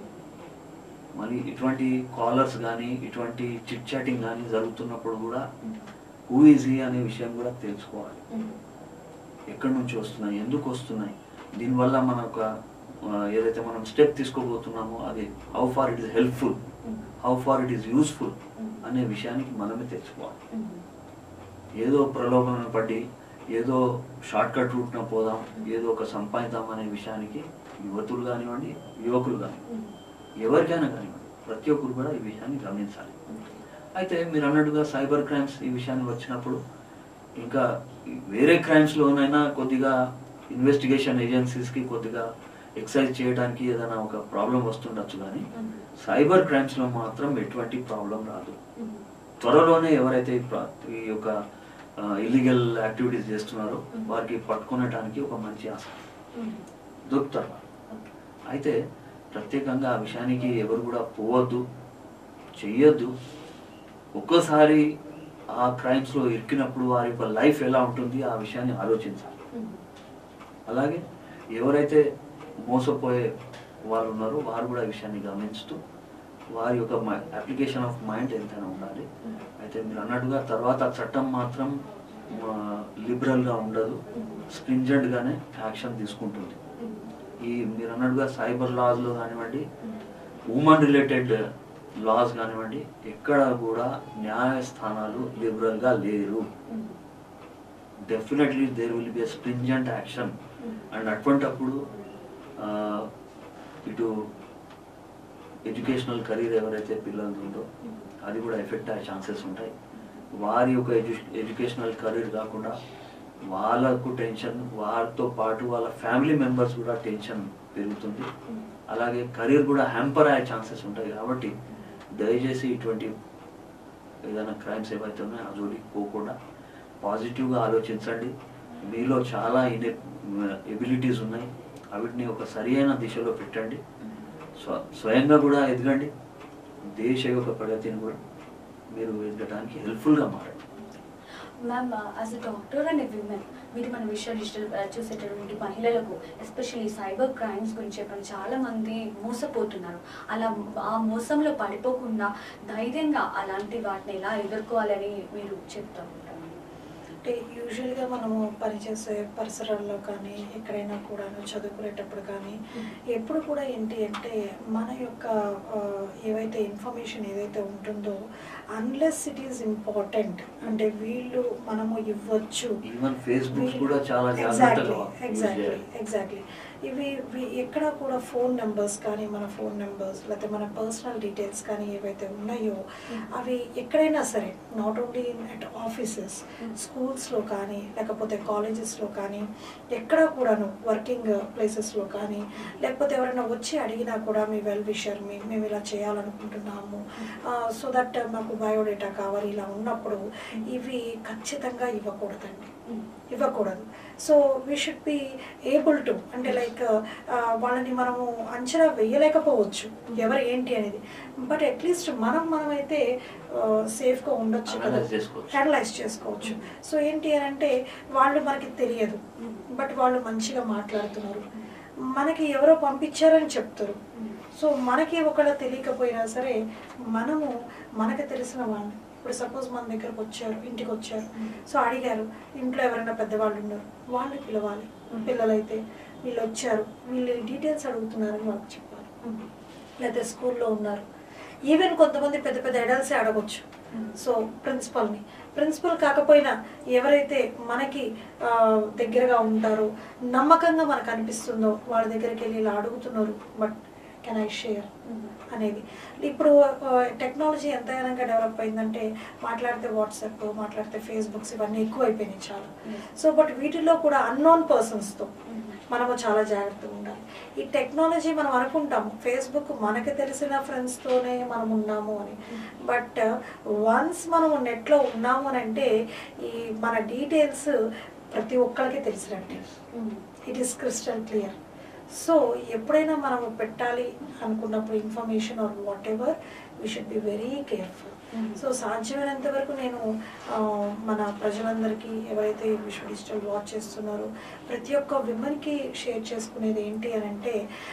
మరి ఇటువంటి కాలర్స్ కానీ ఇటువంటి చిట్ చాటింగ్ కానీ జరుగుతున్నప్పుడు కూడా హూ ఈజీ అనే విషయం కూడా తెలుసుకోవాలి ఎక్కడి నుంచి వస్తున్నాయి ఎందుకు వస్తున్నాయి దీనివల్ల మన ఒక ఆ, ఏదైతే మనం స్టెప్ తీసుకోబోతున్నామో అది how far it is helpful how far it is useful అనే విషయానికి మనమే తెలుసుకోవాలి ఏదో ప్రలోభన పడి ఏదో షార్ట్ కట్ రూట్న పోదాం ఏదో ఒక సంపాదిద్దాం అనే విషయానికి యువతులు కానివ్వండి యువకులు కానివ్వండి ఎవరికైనా కానివ్వండి ప్రతి ఒక్కరు కూడా ఈ విషయాన్ని గమనించాలి అయితే మీరు అన్నట్టుగా సైబర్ క్రైమ్స్ ఈ విషయాన్ని వచ్చినప్పుడు ఇంకా వేరే క్రైమ్స్లోనైనా కొద్దిగా ఇన్వెస్టిగేషన్ ఏజెన్సీస్కి కొద్దిగా ఎక్సైజ్ చేయడానికి ఏదైనా ఒక ప్రాబ్లం వస్తుండొచ్చు కానీ సైబర్ క్రైమ్స్లో మాత్రం ఎటువంటి ప్రాబ్లం రాదు త్వరలోనే ఎవరైతే ఈ ప్ర- ఈ యొక్క ఇల్లీగల్ యాక్టివిటీస్ చేస్తున్నారో వారికి పట్టుకునేటానికి ఒక మంచి ఆస్కారం దొరుకుతారు వాళ్ళు. అయితే ప్రత్యేకంగా ఆ విషయానికి ఎవరు కూడా పోవద్దు చెయ్యొద్దు ఒక్కోసారి ఆ క్రైమ్స్లో ఇరికినప్పుడు వారి యొక్క లైఫ్ ఎలా ఉంటుంది ఆ విషయాన్ని ఆలోచించాలి అలాగే ఎవరైతే మోసపోయే వారు ఉన్నారో వారు కూడా ఈ విషయాన్ని గమనిస్తూ వారి యొక్క అప్లికేషన్ ఆఫ్ మైండ్ ఎంతైనా ఉండాలి అయితే మీరు అన్నట్టుగా తర్వాత చట్టం మాత్రం లిబరల్గా ఉండదు స్ట్రింజెంట్గానే యాక్షన్ తీసుకుంటుంది ఈ మీరు అన్నట్టుగా సైబర్ లాస్లో కానివ్వండి ఉమెన్ రిలేటెడ్ లాస్ కానివ్వండి ఎక్కడ కూడా న్యాయస్థానాలు లిబరల్గా లేరు definitely there will be a stringent action and అటువంటప్పుడు ఆ, ఇటు ఎడ్యుకేషనల్ కెరీర్ ఎవరైతే పిల్లలు ఉందో అది కూడా ఎఫెక్ట్ అయ్యే ఛాన్సెస్ ఉంటాయి వారి యొక్క ఎడ్యు ఎడ్యుకేషనల్ కెరీర్ కాకుండా వాళ్ళకు టెన్షన్ వారితో పాటు వాళ్ళ ఫ్యామిలీ మెంబర్స్ కూడా టెన్షన్ పెరుగుతుంది అలాగే కెరీర్ కూడా హ్యాంపర్ అయ్యే ఛాన్సెస్ ఉంటాయి కాబట్టి దయచేసి ఇటువంటి ఏదైనా క్రైమ్స్ ఏవైతే ఉన్నాయో ఆ జోలికి పోకుండా పాజిటివ్గా ఆలోచించండి మీలో చాలా ఇన్ ఎబిలిటీస్ ఉన్నాయి వాటిని ఒక సరియైన దిశలో పెట్టండి స్వ స్వయంగా కూడా ఎదగండి దేశ యొక్క ప్రగతిని కూడా మీరు ఎదగడానికి హెల్ప్ఫుల్గా మారండి ma'am as a doctor and women మీరు మన విషయాలు డిజిటల్ చూసేటటువంటి మహిళలకు ఎస్పెషల్లీ సైబర్ క్రైమ్స్ గురించి చెప్పడం చాలా మంది మోసపోతున్నారు అలా ఆ మోసంలో పడిపోకుండా ధైర్యంగా అలాంటి వాటిని ఎలా ఎదుర్కోవాలని మీరు చెప్తూ ఉంటారు అంటే యూజువల్గా మనము పనిచేసే పరిసరాల్లో కానీ ఎక్కడైనా కూడా చదువుకునేటప్పుడు కానీ ఎప్పుడు కూడా ఏంటి అంటే మన యొక్క ఆ, ఏవైతే ఇన్ఫర్మేషన్ ఏదైతే ఉంటుందో అన్లెస్ ఇట్ ఈస్ ఇంపార్టెంట్ అంటే వీళ్ళు మనము ఇవ్వచ్చు ఈవెన్ ఫేస్బుక్ కూడా చాలా ఎగ్జాక్ట్లీ జాగ్రత్తగా use ఎగ్జాక్ట్లీ చేయాలి. ఎగ్జాక్ట్లీ ఇవి ఇవి ఎక్కడ కూడా ఫోన్ నెంబర్స్ కానీ మన ఫోన్ నెంబర్స్ లేకపోతే మన పర్సనల్ డీటెయిల్స్ కానీ ఏవైతే ఉన్నాయో అవి ఎక్కడైనా సరే నాట్ ఓన్లీ అట్ ఆఫీసెస్ స్కూల్స్లో కానీ లేకపోతే కాలేజెస్లో కానీ ఎక్కడ కూడాను వర్కింగ్ ప్లేసెస్లో కానీ లేకపోతే ఎవరైనా వచ్చి అడిగినా కూడా మీ వెల్ విషర్ మీ మేము ఇలా చేయాలనుకుంటున్నాము సో దట్ మాకు బయోడేటా కావాలి ఇలా ఉన్నప్పుడు ఇవి ఖచ్చితంగా ఇవ్వకూడదండి ఇవ్వకూడదు so we should be able to అంటే లైక్ వాళ్ళని మనము అంచనా వేయలేకపోవచ్చు ఎవరు ఏంటి అనేది బట్ అట్లీస్ట్ మనం మనమైతే సేఫ్గా ఉండొచ్చు కదా Analyze చేసుకోవచ్చు. అనలైజ్ చేసుకోవచ్చు సో ఏంటి అని అంటే వాళ్ళు మనకి తెలియదు బట్ వాళ్ళు మంచిగా మాట్లాడుతున్నారు మనకి ఎవరో పంపించారని చెప్తారు సో మనకి ఒకవేళ తెలియకపోయినా సరే మనము మనకి తెలిసిన వాళ్ళని ఇప్పుడు సపోజ్ మన దగ్గరకు వచ్చారు ఇంటికి వచ్చారు సో అడిగారు ఇంట్లో ఎవరైనా పెద్దవాళ్ళు ఉన్నారు వాళ్ళని పిలవాలి పిల్లలైతే వీళ్ళు వచ్చారు వీళ్ళు డీటెయిల్స్ అడుగుతున్నారని వాళ్ళకి చెప్పాలి లేకపోతే స్కూల్లో ఉన్నారు ఈవెన్ కొంతమంది పెద్ద పెద్ద ఎడల్సే అడగొచ్చు సో ప్రిన్సిపల్ని ప్రిన్సిపల్ కాకపోయినా ఎవరైతే మనకి ఆ, దగ్గరగా ఉంటారో నమ్మకంగా మనకు అనిపిస్తుందో వాళ్ళ దగ్గరికి వెళ్ళి ఇలా అడుగుతున్నారు బట్ కెన్ ఐ షేర్ అనేది ఇప్పుడు టెక్నాలజీ ఎంత విధంగా డెవలప్ అయిందంటే మాట్లాడితే వాట్సాప్ మాట్లాడితే ఫేస్బుక్స్ ఇవన్నీ ఎక్కువ అయిపోయినాయి చాలా సో బట్ వీటిల్లో కూడా అన్నోన్ పర్సన్స్తో మనము చాలా జాగ్రత్తగా ఉండాలి ఈ టెక్నాలజీ మనం అనుకుంటాము ఫేస్బుక్ మనకి తెలిసిన ఫ్రెండ్స్తోనే మనం ఉన్నాము అని బట్ వన్స్ మనము నెట్లో ఉన్నాము అని అంటే ఈ మన డీటెయిల్స్ ప్రతి ఒక్కరికి తెలిసినట్టే it is crystal clear so ఎప్పుడైనా మనము పెట్టాలి అనుకున్నప్పుడు information or whatever we should be very careful so సాధ్యమైనంత వరకు నేను ఆ, మన ప్రజలందరికీ ఎవరైతే ఈ విశ్వ డిజిటల్ వాచ్ చేస్తున్నారో ప్రతి ఒక్క విమెన్కి షేర్ చేసుకునేది ఏంటి అని అంటే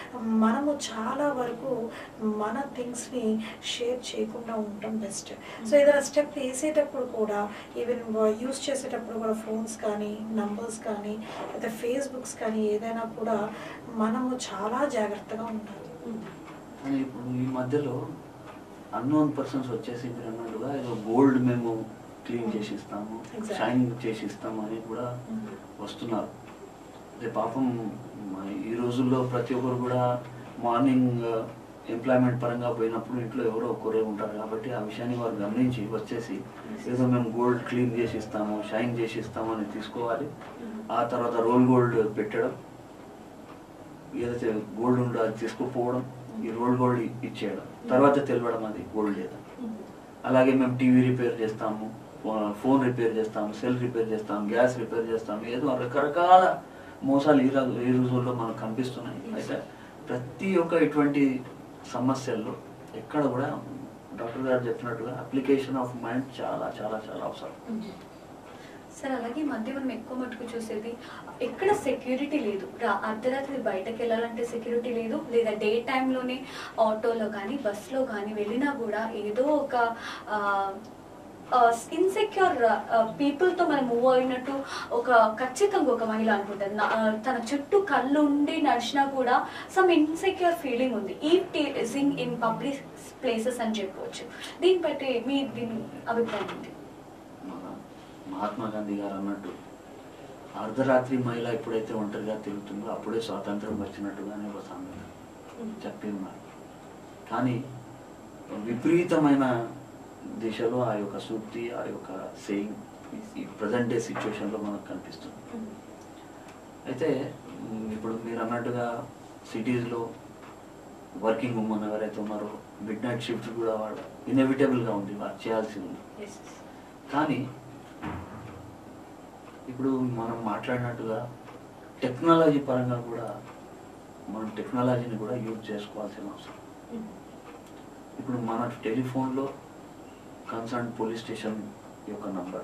మనము చాలా వరకు మన థింగ్స్ని షేర్ చేయకుండా ఉండటం బెస్ట్ సో ఏదైనా స్టెప్ వేసేటప్పుడు కూడా ఈవెన్ యూస్ చేసేటప్పుడు కూడా ఫోన్స్ కానీ నంబర్స్ కానీ లేదా ఫేస్బుక్స్ కానీ ఏదైనా కూడా మనము చాలా జాగ్రత్తగా ఉండాలి కానీ ఇప్పుడు ఈ మధ్యలో అన్నోన్ పర్సన్స్ వచ్చేసి మీరు అన్నట్టుగా ఏదో గోల్డ్ మేము క్లీన్ చేసి ఇస్తాము Exactly. షైన్ చేసి ఇస్తాము అని కూడా వస్తున్నారు అదే పాపం మ- ఈ రోజుల్లో ప్రతి ఒక్కరు కూడా మార్నింగ్ ఎంప్లాయ్మెంట్ పరంగా పోయినప్పుడు ఇంట్లో ఎవరో ఒకరే ఉంటారు కాబట్టి ఆ విషయాన్ని వారు గమనించి వచ్చేసి ఏదో మేము గోల్డ్ క్లీన్ చేసి ఇస్తాము షైన్ చేసి ఇస్తాము అని తీసుకోవాలి ఆ తర్వాత రోల్ గోల్డ్ పెట్టడం ఏదైతే గోల్డ్ ఉందో అది తీసుకుపోవడం ఈ రోల్ గోల్డ్ ఇచ్చేయడం తర్వాత తెలియడం అది గోల్డ్ లేదా అలాగే మేము టీవీ రిపేర్ చేస్తాము ఫో- ఫోన్ రిపేర్ చేస్తాము సెల్ రిపేర్ చేస్తాము గ్యాస్ రిపేర్ చేస్తాము ఏదో రకరకాల మోసాలు ఈ రోజు ఈ రోజుల్లో మనకు కనిపిస్తున్నాయి అయితే ప్రతి ఒక్క ఇటువంటి సమస్యల్లో ఎక్కడ కూడా డాక్టర్ గారు చెప్పినట్టుగా అప్లికేషన్ ఆఫ్ మైండ్ చాలా చాలా చాలా అవసరం సార్ అలాగే ఈ మధ్య మనం ఎక్కువ మటుకు చూసేది ఎక్కడ సెక్యూరిటీ లేదు రా అర్ధరాత్రి బయటకు వెళ్ళాలంటే సెక్యూరిటీ లేదు లేదా డే టైంలోనే ఆటోలో కానీ బస్లో కానీ వెళ్ళినా కూడా ఏదో ఒక ఇన్సెక్యూర్ పీపుల్తో మనం మూవ్ అయినట్టు ఒక ఖచ్చితంగా ఒక మహిళ అనుకుంటుంది నా- ఆ, తన చుట్టూ కళ్ళు ఉండి నడిచినా కూడా సమ్ ఇన్సెక్యూర్ ఫీలింగ్ ఉంది ఈ టీజింగ్ ఇన్ పబ్లిక్ ప్లేసెస్ అని చెప్పవచ్చు దీన్ని బట్టి మీ దీని అభిప్రాయం ఏంటి మన మహాత్మా గాంధీ గారు అన్నట్టు అర్ధరాత్రి మహిళ ఎప్పుడైతే ఒంటరిగా తిరుగుతుందో అప్పుడే స్వాతంత్రం వచ్చినట్టుగానే ఒక సామెత చెప్పి ఉన్నారు కానీ విపరీతమైన దిశలో ఆ యొక్క సూక్తి ఆ యొక్క సేయింగ్ ఈ ప్రజెంట్ డే సిచ్యువేషన్లో మనకు కనిపిస్తుంది అయితే మ్, ఇప్పుడు మీరు అన్నట్టుగా సిటీస్లో వర్కింగ్ ఉమెన్ ఎవరైతే ఉన్నారో మిడ్ నైట్ షిఫ్ట్ కూడా వాళ్ళు ఇన్ఎవిటబుల్గా ఉంది వాళ్ళు చేయాల్సి ఉంది Yes. కానీ ఇప్పుడు మనం మాట్లాడినట్టుగా టెక్నాలజీ పరంగా కూడా మనం టెక్నాలజీని కూడా యూజ్ చేసుకోవాల్సిన అవసరం ఇప్పుడు మన టెలిఫోన్లో కన్సర్న్ పోలీస్ స్టేషన్ యొక్క నంబర్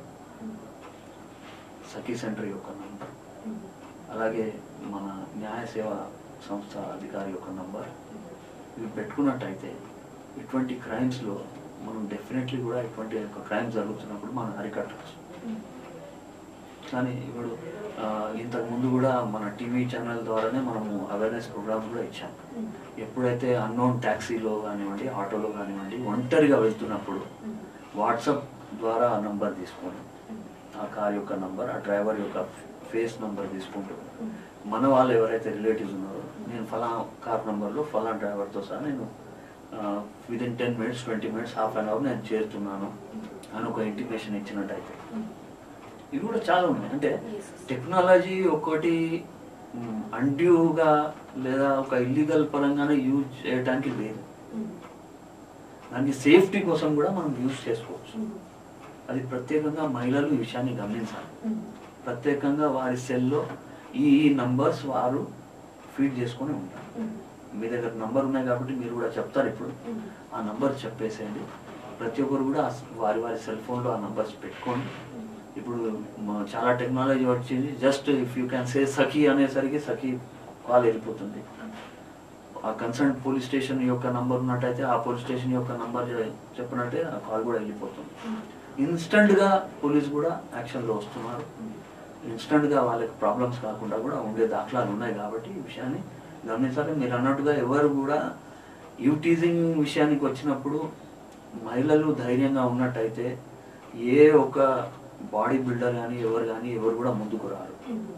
సఖీ సెంటర్ యొక్క నంబర్ అలాగే మన న్యాయ సేవ సంస్థ అధికారి యొక్క నంబర్ ఇవి పెట్టుకున్నట్టయితే ఇటువంటి క్రైమ్స్లో మనం డెఫినెట్లీ కూడా ఇటువంటి యొక్క క్రైమ్స్ జరుగుతున్నప్పుడు మనం అరికట్టచ్చు కానీ ఇప్పుడు ఆ, ఇంతకు ముందు కూడా మన టీవీ ఛానల్ ద్వారానే మనము అవేర్నెస్ ప్రోగ్రామ్స్ కూడా ఇచ్చాం ఎప్పుడైతే అన్నోన్ ట్యాక్సీలో కానివ్వండి ఆటోలో కానివ్వండి ఒంటరిగా వెళ్తున్నప్పుడు వాట్సాప్ ద్వారా ఆ నంబర్ తీసుకొని ఆ కార్ యొక్క నంబర్ ఆ డ్రైవర్ యొక్క ఫేస్ నంబర్ తీసుకుంటూ మన వాళ్ళు ఎవరైతే రిలేటివ్స్ ఉన్నారో నేను ఫలా కార్ నంబర్లో ఫలా డ్రైవర్తో సహా నేను within ten minutes twenty minutes half an hour నేను చేరుతున్నాను అని ఒక ఇంటిమేషన్ ఇచ్చినట్టయితే ఇవి కూడా చాలా ఉన్నాయి అంటే Yes. టెక్నాలజీ ఒకటి అండ్యూగా లేదా ఒక ఇల్లీగల్ పరంగానే యూజ్ చేయడానికి లేదు దానికి సేఫ్టీ కోసం కూడా మనం యూజ్ చేసుకోవచ్చు అది ప్రత్యేకంగా మహిళలు ఈ విషయాన్ని గమనించాలి ప్రత్యేకంగా వారి సెల్లో ఈ ఈ నంబర్స్ వారు ఫీడ్ చేసుకొని ఉంటారు మీ దగ్గర నంబర్ ఉన్నాయి కాబట్టి మీరు కూడా చెప్తారు ఇప్పుడు ఆ నంబర్ చెప్పేసేయండి ప్రతి ఒక్కరు కూడా ఆ స- వారి వారి సెల్ ఫోన్లో ఆ నంబర్స్ పెట్టుకోండి ఇప్పుడు మ- చాలా టెక్నాలజీ వచ్చింది just if you can say Sakhi అనేసరికి సఖీ కాల్ వెళ్ళిపోతుంది ఆ కన్సర్న్ పోలీస్ స్టేషన్ యొక్క నంబర్ ఉన్నట్టయితే ఆ పోలీస్ స్టేషన్ యొక్క నంబర్ చెప్పినట్టే ఆ కాల్ కూడా వెళ్ళిపోతుంది ఇన్స్టంట్గా పోలీస్ కూడా యాక్షన్లో వస్తున్నారు ఇన్స్టంట్గా వాళ్ళకి ప్రాబ్లమ్స్ కాకుండా కూడా ఉండే దాఖలాలు ఉన్నాయి కాబట్టి ఈ విషయాన్ని గమనించాలి మీరు అన్నట్టుగా ఎవరు కూడా యూటీజింగ్ విషయానికి వచ్చినప్పుడు మహిళలు ధైర్యంగా ఉన్నట్టయితే ఏ ఒక బాడీ బిల్డర్ కానీ ఎవరు కానీ ఎవరు కూడా ముందుకు రారు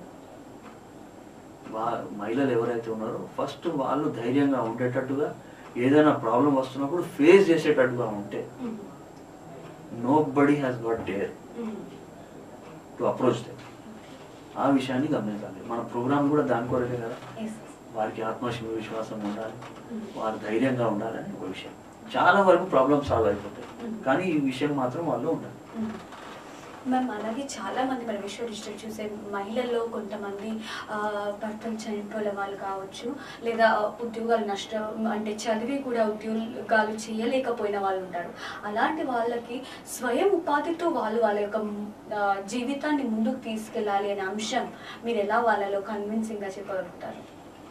వా మహిళలు ఎవరైతే ఉన్నారో ఫస్ట్ వాళ్ళు ధైర్యంగా ఉండేటట్టుగా ఏదైనా ప్రాబ్లం వస్తున్నప్పుడు ఫేస్ చేసేటట్టుగా ఉంటే nobody has got dare to approach them ఆ విషయాన్ని గమనించాలి మన ప్రోగ్రామ్ కూడా దాని కొరకే కదా వారికి ఆత్మవిశ్వ విశ్వాసం ఉండాలి వారు ధైర్యంగా ఉండాలని ఒక విషయం చాలా వరకు ప్రాబ్లమ్ సాల్వ్ అయిపోతాయి కానీ ఈ విషయం మాత్రం వాళ్ళు ఉండాలి మ్యామ్ అలాగే చాలా మంది మన విశ్వ డిజిటల్ చూసే మహిళల్లో కొంతమంది ఆ, భర్తలు చనిపోయిన వాళ్ళు కావచ్చు లేదా ఉద్యోగాలు నష్టం అంటే చదివి కూడా ఉద్యోగాలు చేయలేకపోయిన వాళ్ళు ఉంటారు అలాంటి వాళ్ళకి స్వయం ఉపాధితో వాళ్ళు వాళ్ళ యొక్క ఆ, జీవితాన్ని ముందుకు తీసుకెళ్ళాలి అనే అంశం మీరు ఎలా వాళ్ళలో కన్విన్సింగ్గా చెప్పగలుగుతారు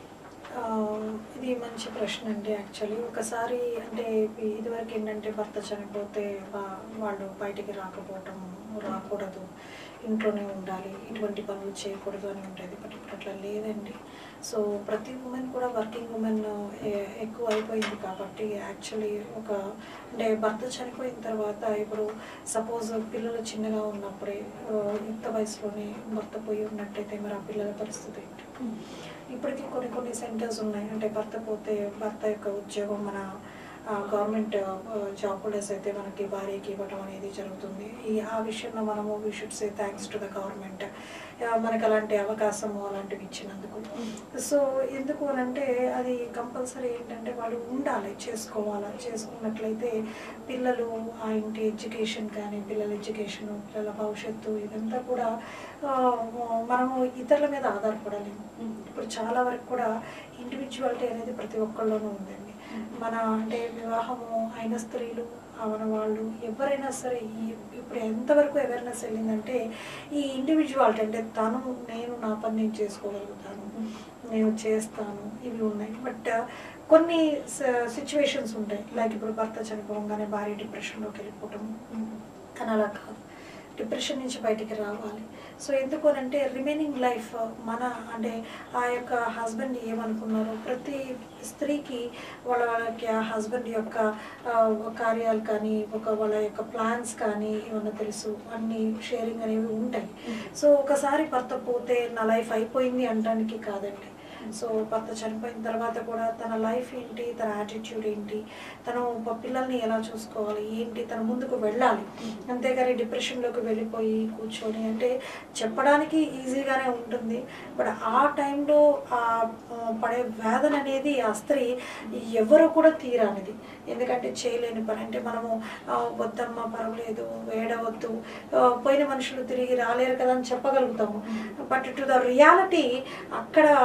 ఆ, ఇది మంచి ప్రశ్న అండి యాక్చువల్లీ ఒకసారి అంటే ఇదివరకు ఏంటంటే భర్త చనిపోతే వా- వాళ్ళు బయటికి రాకపోవటం రాకూడదు ఇంట్లోనే ఉండాలి ఇటువంటి పనులు చేయకూడదు అని ఉండేది బట్ ఇప్పుడు అట్లా లేదండి సో ప్రతి ఉమెన్ కూడా వర్కింగ్ ఉమెన్ ఎక్కువ అయిపోయింది కాబట్టి యాక్చువల్లీ ఒక అంటే భర్త చనిపోయిన తర్వాత ఇప్పుడు సపోజ్ పిల్లలు చిన్నగా ఉన్నప్పుడే ఆ, యుక్త వయసులోనే భర్త పోయి ఉన్నట్టయితే మరి ఆ పిల్లల పరిస్థితి ఏంటి ఇప్పటికీ కొన్ని కొన్ని సెంటర్స్ ఉన్నాయి అంటే భర్త పోతే భర్త యొక్క ఉద్యోగం మన గవర్నమెంట్ జాబ్ హోల్డర్స్ అయితే మనకి భార్యకి ఇవ్వడం అనేది జరుగుతుంది ఈ ఆ విషయంలో మనము we should say thanks to the government మనకు అలాంటి అవకాశము అలాంటివి ఇచ్చినందుకు సో ఎందుకు అని అంటే అది కంపల్సరీ ఏంటంటే వాళ్ళు ఉండాలి చేసుకోవాలి చేసుకున్నట్లయితే పిల్లలు ఆ ఇంటి ఎడ్యుకేషన్ కానీ పిల్లల ఎడ్యుకేషన్ పిల్లల భవిష్యత్తు ఇదంతా కూడా ఆ, మనము ఇతరుల మీద ఆధారపడలేము ఇప్పుడు చాలా వరకు కూడా ఇండివిజువాలిటీ అనేది ప్రతి ఒక్కళ్ళలోనూ ఉందండి మన అంటే వివాహము అయిన స్త్రీలు అవన వాళ్ళు ఎవరైనా సరే ఈ ఇప్పుడు ఎంతవరకు అవేర్నెస్ వెళ్ళిందంటే ఈ ఇండివిజువాలిటీ అంటే తను నేను నా పని నేను చేసుకోగలుగుతాను నేను చేస్తాను ఇవి ఉన్నాయి బట్ కొన్ని సిచ్యువేషన్స్ ఉంటాయి లైక్ ఇప్పుడు భర్త చనిపోవగానే భార్య డిప్రెషన్లోకి వెళ్ళిపోవటం కానీ అలా కాదు డిప్రెషన్ నుంచి బయటికి రావాలి సో ఎందుకు అని అంటే రిమైనింగ్ లైఫ్ మన అంటే ఆ యొక్క హస్బెండ్ ఏమనుకున్నారు ప్రతి స్త్రీకి వాళ్ళ వాళ్ళకి ఆ హస్బెండ్ యొక్క ఆ, కార్యాలు కానీ ఒక వాళ్ళ యొక్క ప్లాన్స్ కానీ ఏమన్నా తెలుసు అన్ని షేరింగ్ అనేవి ఉంటాయి సో ఒకసారి భర్త పోతే నా లైఫ్ అయిపోయింది అనడానికి కాదండి సో భర్త చనిపోయిన తర్వాత కూడా తన లైఫ్ ఏంటి తన యాటిట్యూడ్ ఏంటి తను ప- పిల్లల్ని ఎలా చూసుకోవాలి ఏంటి తన ముందుకు వెళ్ళాలి అంతేగాని డిప్రెషన్లోకి వెళ్ళిపోయి కూర్చొని అంటే చెప్పడానికి ఈజీగానే ఉంటుంది బట్ ఆ టైంలో ఆ ఆ, పడే వేదన అనేది ఆ స్త్రీ ఎవరు కూడా తీరానిది ఎందుకంటే చేయలేని పని అంటే మనము ఆ, వద్దమ్మా పర్వాలేదు వేడవద్దు ఆ, పోయిన మనుషులు తిరిగి రాలేరు కదా అని చెప్పగలుగుతాము బట్ టు ద రియాలిటీ అక్కడ ఉన్న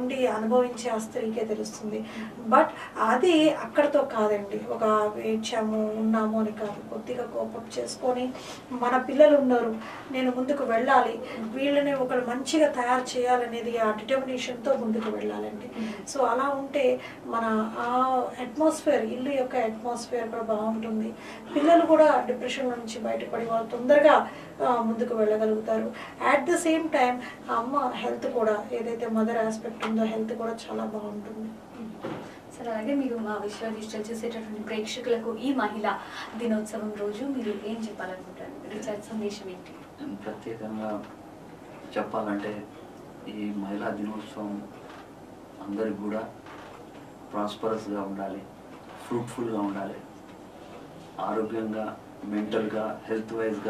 ఉండి అనుభవించే ఆ స్త్రీకే తెలుస్తుంది బట్ అది అక్కడితో కాదండి ఒక వేచాము ఉన్నాము అని కాదు కొద్దిగా కోపం చేసుకొని మన పిల్లలు ఉన్నారు నేను ముందుకు వెళ్ళాలి వీళ్ళని ఒకరు మంచిగా తయారు చేయాలనేది ఆ డిటర్మినేషన్తో ముందుకు వెళ్ళాలండి సో అలా ఉంటే మన ఆ అట్మాస్ఫియర్ ఇల్లు యొక్క అట్మాస్ఫియర్ కూడా బాగుంటుంది పిల్లలు కూడా డిప్రెషన్ నుంచి బయటపడి వాళ్ళు తొందరగా ఆ, ముందుకు వెళ్ళగలుగుతారు అట్ ద సేమ్ టైం అమ్మ హెల్త్ కూడా ఏదైతే మదర్ ఆస్పెక్ట్ ఉందో హెల్త్ కూడా చాలా బాగుంటుంది సరే అలాగే మీరు మా విశ్వ డిజిటల్ చూసేటటువంటి ప్రేక్షకులకు ఈ మహిళా దినోత్సవం రోజు మీరు ఏం చెప్పాలనుకుంటారు రీఛార్జ్ సందేశం ఏంటి ప్రత్యేకంగా చెప్పాలంటే ఈ మహిళా దినోత్సవం అందరికి కూడా ప్రాస్పరస్గా ఉండాలి ఫ్రూట్ఫుల్గా ఉండాలి ఆరోగ్యంగా మెంటల్గా హెల్త్ వైజ్గా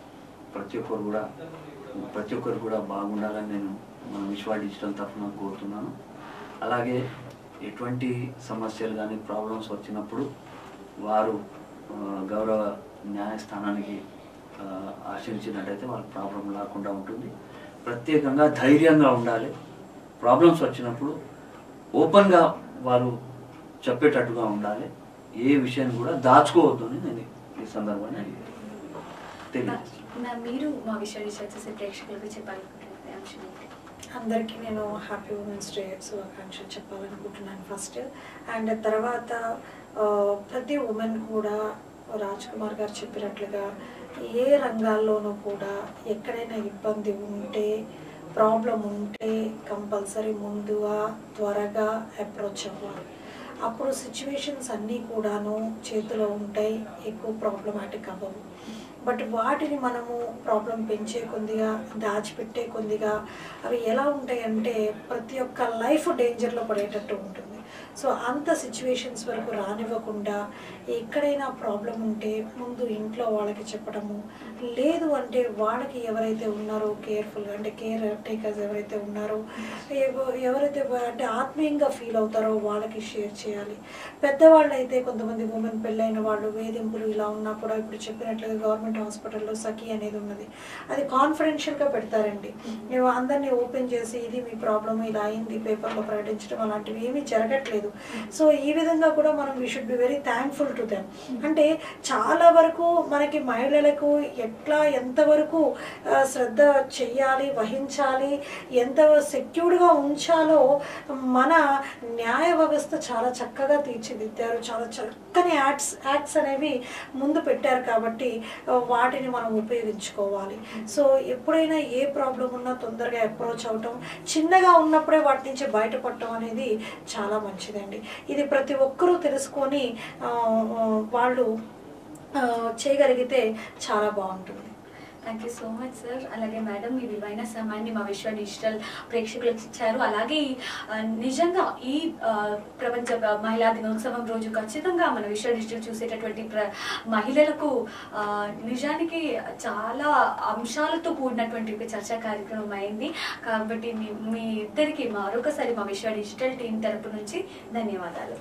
ప్రతి ఒక్కరు కూడా ప్రతి ఒక్కరు కూడా బాగుండాలని నేను మన విశ్వ డిజిటల్ తరఫున కోరుతున్నాను అలాగే ఎటువంటి సమస్యలు కానీ ప్రాబ్లమ్స్ వచ్చినప్పుడు వారు ఆ, గౌరవ న్యాయస్థానానికి ఆ, ఆశ్రయించినట్టయితే వాళ్ళకి ప్రాబ్లం లేకుండా ఉంటుంది ప్రత్యేకంగా ధైర్యంగా ఉండాలి ప్రాబ్లమ్స్ వచ్చినప్పుడు ఓపెన్గా వారు చెప్పేటట్టుగా ఉండాలి ఏ విషయాన్ని కూడా దాచుకోవద్దు అని నేను ఈ సందర్భాన్ని తెలియజేస్తున్నాను నా మీరు మా విశ్వ డిజిటల్ చూసే ప్రేక్షకులకు చెప్పాలనుకుంటున్న అంశం ఏంటి అందరికీ నేను హ్యాపీ ఉమెన్స్ డే శుభాకాంక్షలు చెప్పాలనుకుంటున్నాను ఫస్ట్ అండ్ తర్వాత ఆ, ప్రతి ఉమెన్ కూడా రాజ్ కుమార్ గారు చెప్పినట్లుగా ఏ రంగాల్లోనూ కూడా ఎక్కడైనా ఇబ్బంది ఉంటే ప్రాబ్లం ఉంటే కంపల్సరీ ముందుగా త్వరగా అప్రోచ్ అవ్వాలి అప్పుడు సిచ్యువేషన్స్ అన్నీ కూడాను చేతిలో ఉంటాయి ఎక్కువ ప్రాబ్లమాటిక్ అవ్వవు బట్ వాటిని మనము ప్రాబ్లం పెంచే కొద్దిగా దాచిపెట్టే కొద్దిగా అవి ఎలా ఉంటాయంటే ప్రతి ఒక్క లైఫ్ డేంజర్లో పడేటట్టు ఉంటుంది సో అంత సిచ్యువేషన్స్ వరకు రానివ్వకుండా ఎక్కడైనా ప్రాబ్లం ఉంటే ముందు ఇంట్లో వాళ్ళకి చెప్పడము లేదు అంటే వాళ్ళకి ఎవరైతే ఉన్నారో కేర్ఫుల్గా అంటే కేర్ టేకర్స్ ఎవరైతే ఉన్నారో ఎవ- ఎవరైతే వా- అంటే ఆత్మీయంగా ఫీల్ అవుతారో వాళ్ళకి షేర్ చేయాలి పెద్దవాళ్ళు అయితే కొంతమంది ఉమెన్ పెళ్ళైన వాళ్ళు వేధింపులు ఇలా ఉన్నా కూడా ఇప్పుడు చెప్పినట్లుగా గవర్నమెంట్ హాస్పిటల్లో సఖీ అనేది ఉన్నది అది కాన్ఫిడెన్షియల్గా పెడతారండి మేము అందరినీ ఓపెన్ చేసి ఇది మీ ప్రాబ్లమ్ ఇలా అయింది పేపర్లో ప్రకటించడం అలాంటివి ఏమీ జరగట్లేదు సో ఈ విధంగా కూడా మనం we should be very thankful to them అంటే చాలా వరకు మనకి మహిళలకు ఎట్లా ఎంతవరకు ఆ, శ్రద్ధ చెయ్యాలి వహించాలి ఎంత సెక్యూర్డ్గా ఉంచాలో మన న్యాయ వ్యవస్థ చాలా చక్కగా తీర్చిదిద్దారు చాలా చక్కని యాక్ట్స్ యాక్ట్స్ అనేవి ముందు పెట్టారు కాబట్టి ఆ, వాటిని మనం ఉపయోగించుకోవాలి సో ఎప్పుడైనా ఏ ప్రాబ్లం ఉన్నా తొందరగా అప్రోచ్ అవటం చిన్నగా ఉన్నప్పుడే వాటి నుంచి బయటపడటం అనేది చాలా మంచిదండి ఇది ప్రతి ఒక్కరూ తెలుసుకొని ఆ, ఆ, వాళ్ళు ఆ, చేయగలిగితే చాలా బాగుంటుంది thank you so much sir అలాగే మేడం మీ విలువైన సమయాన్ని మా విశ్వ డిజిటల్ ప్రేక్షకులకు ఇచ్చారు అలాగే ఆ, నిజంగా ఈ ఆ, ప్రపంచ మహిళా దినోత్సవం రోజు ఖచ్చితంగా మన విశ్వ డిజిటల్ చూసేటటువంటి ప్ర మహిళలకు ఆ, నిజానికి చాలా అంశాలతో కూడినటువంటి ఒక చర్చా కార్యక్రమం అయింది కాబట్టి మీ మీ ఇద్దరికి మరొకసారి మా విశ్వ డిజిటల్ టీం తరపు నుంచి ధన్యవాదాలు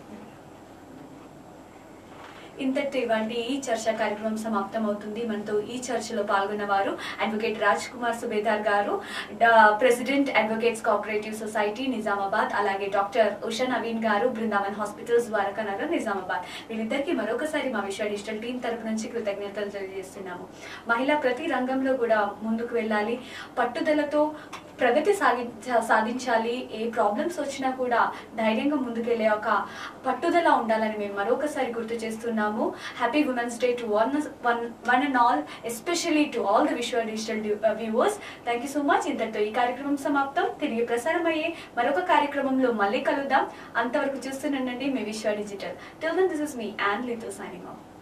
ఇంతటి ఇవ్వండి ఈ చర్చా కార్యక్రమం సమాప్తం అవుతుంది మనతో ఈ చర్చలో పాల్గొన్న వారు అడ్వకేట్ రాజ్ కుమార్ సుబేదార్ గారు డా- president advocates cooperative society Nizamabad అలాగే డాక్టర్ ఉషా నవీన్ గారు బృందావన్ హాస్పిటల్స్ ద్వారకా నగర్ నిజామాబాద్ వీళ్ళిద్దరికీ మరొకసారి మా విశ్వ డిజిటల్ టీం తరపు నుంచి కృతజ్ఞతలు తెలియజేస్తున్నాము మహిళ ప్రతి రంగంలో కూడా ముందుకు వెళ్ళాలి పట్టుదలతో ప్రగతి సాగించ సాధించాలి ఏ ప్రాబ్లమ్స్ వచ్చినా కూడా ధైర్యంగా ముందుకెళ్ళే ఒక పట్టుదల ఉండాలని మేము మరొకసారి గుర్తు చేస్తున్నాము happy women's day to one one one and all especially to all the Vishwa digital viewers thank you so much ఇంతటితో ఈ కార్యక్రమం సమాప్తం తిరిగి ప్రసారం అయ్యే మరొక కార్యక్రమంలో మళ్ళీ కలుద్దాం అంతవరకు చూస్తుండండి మీ Vishwa digital till then this is me and లితో సైనింగ్ ఆఫ్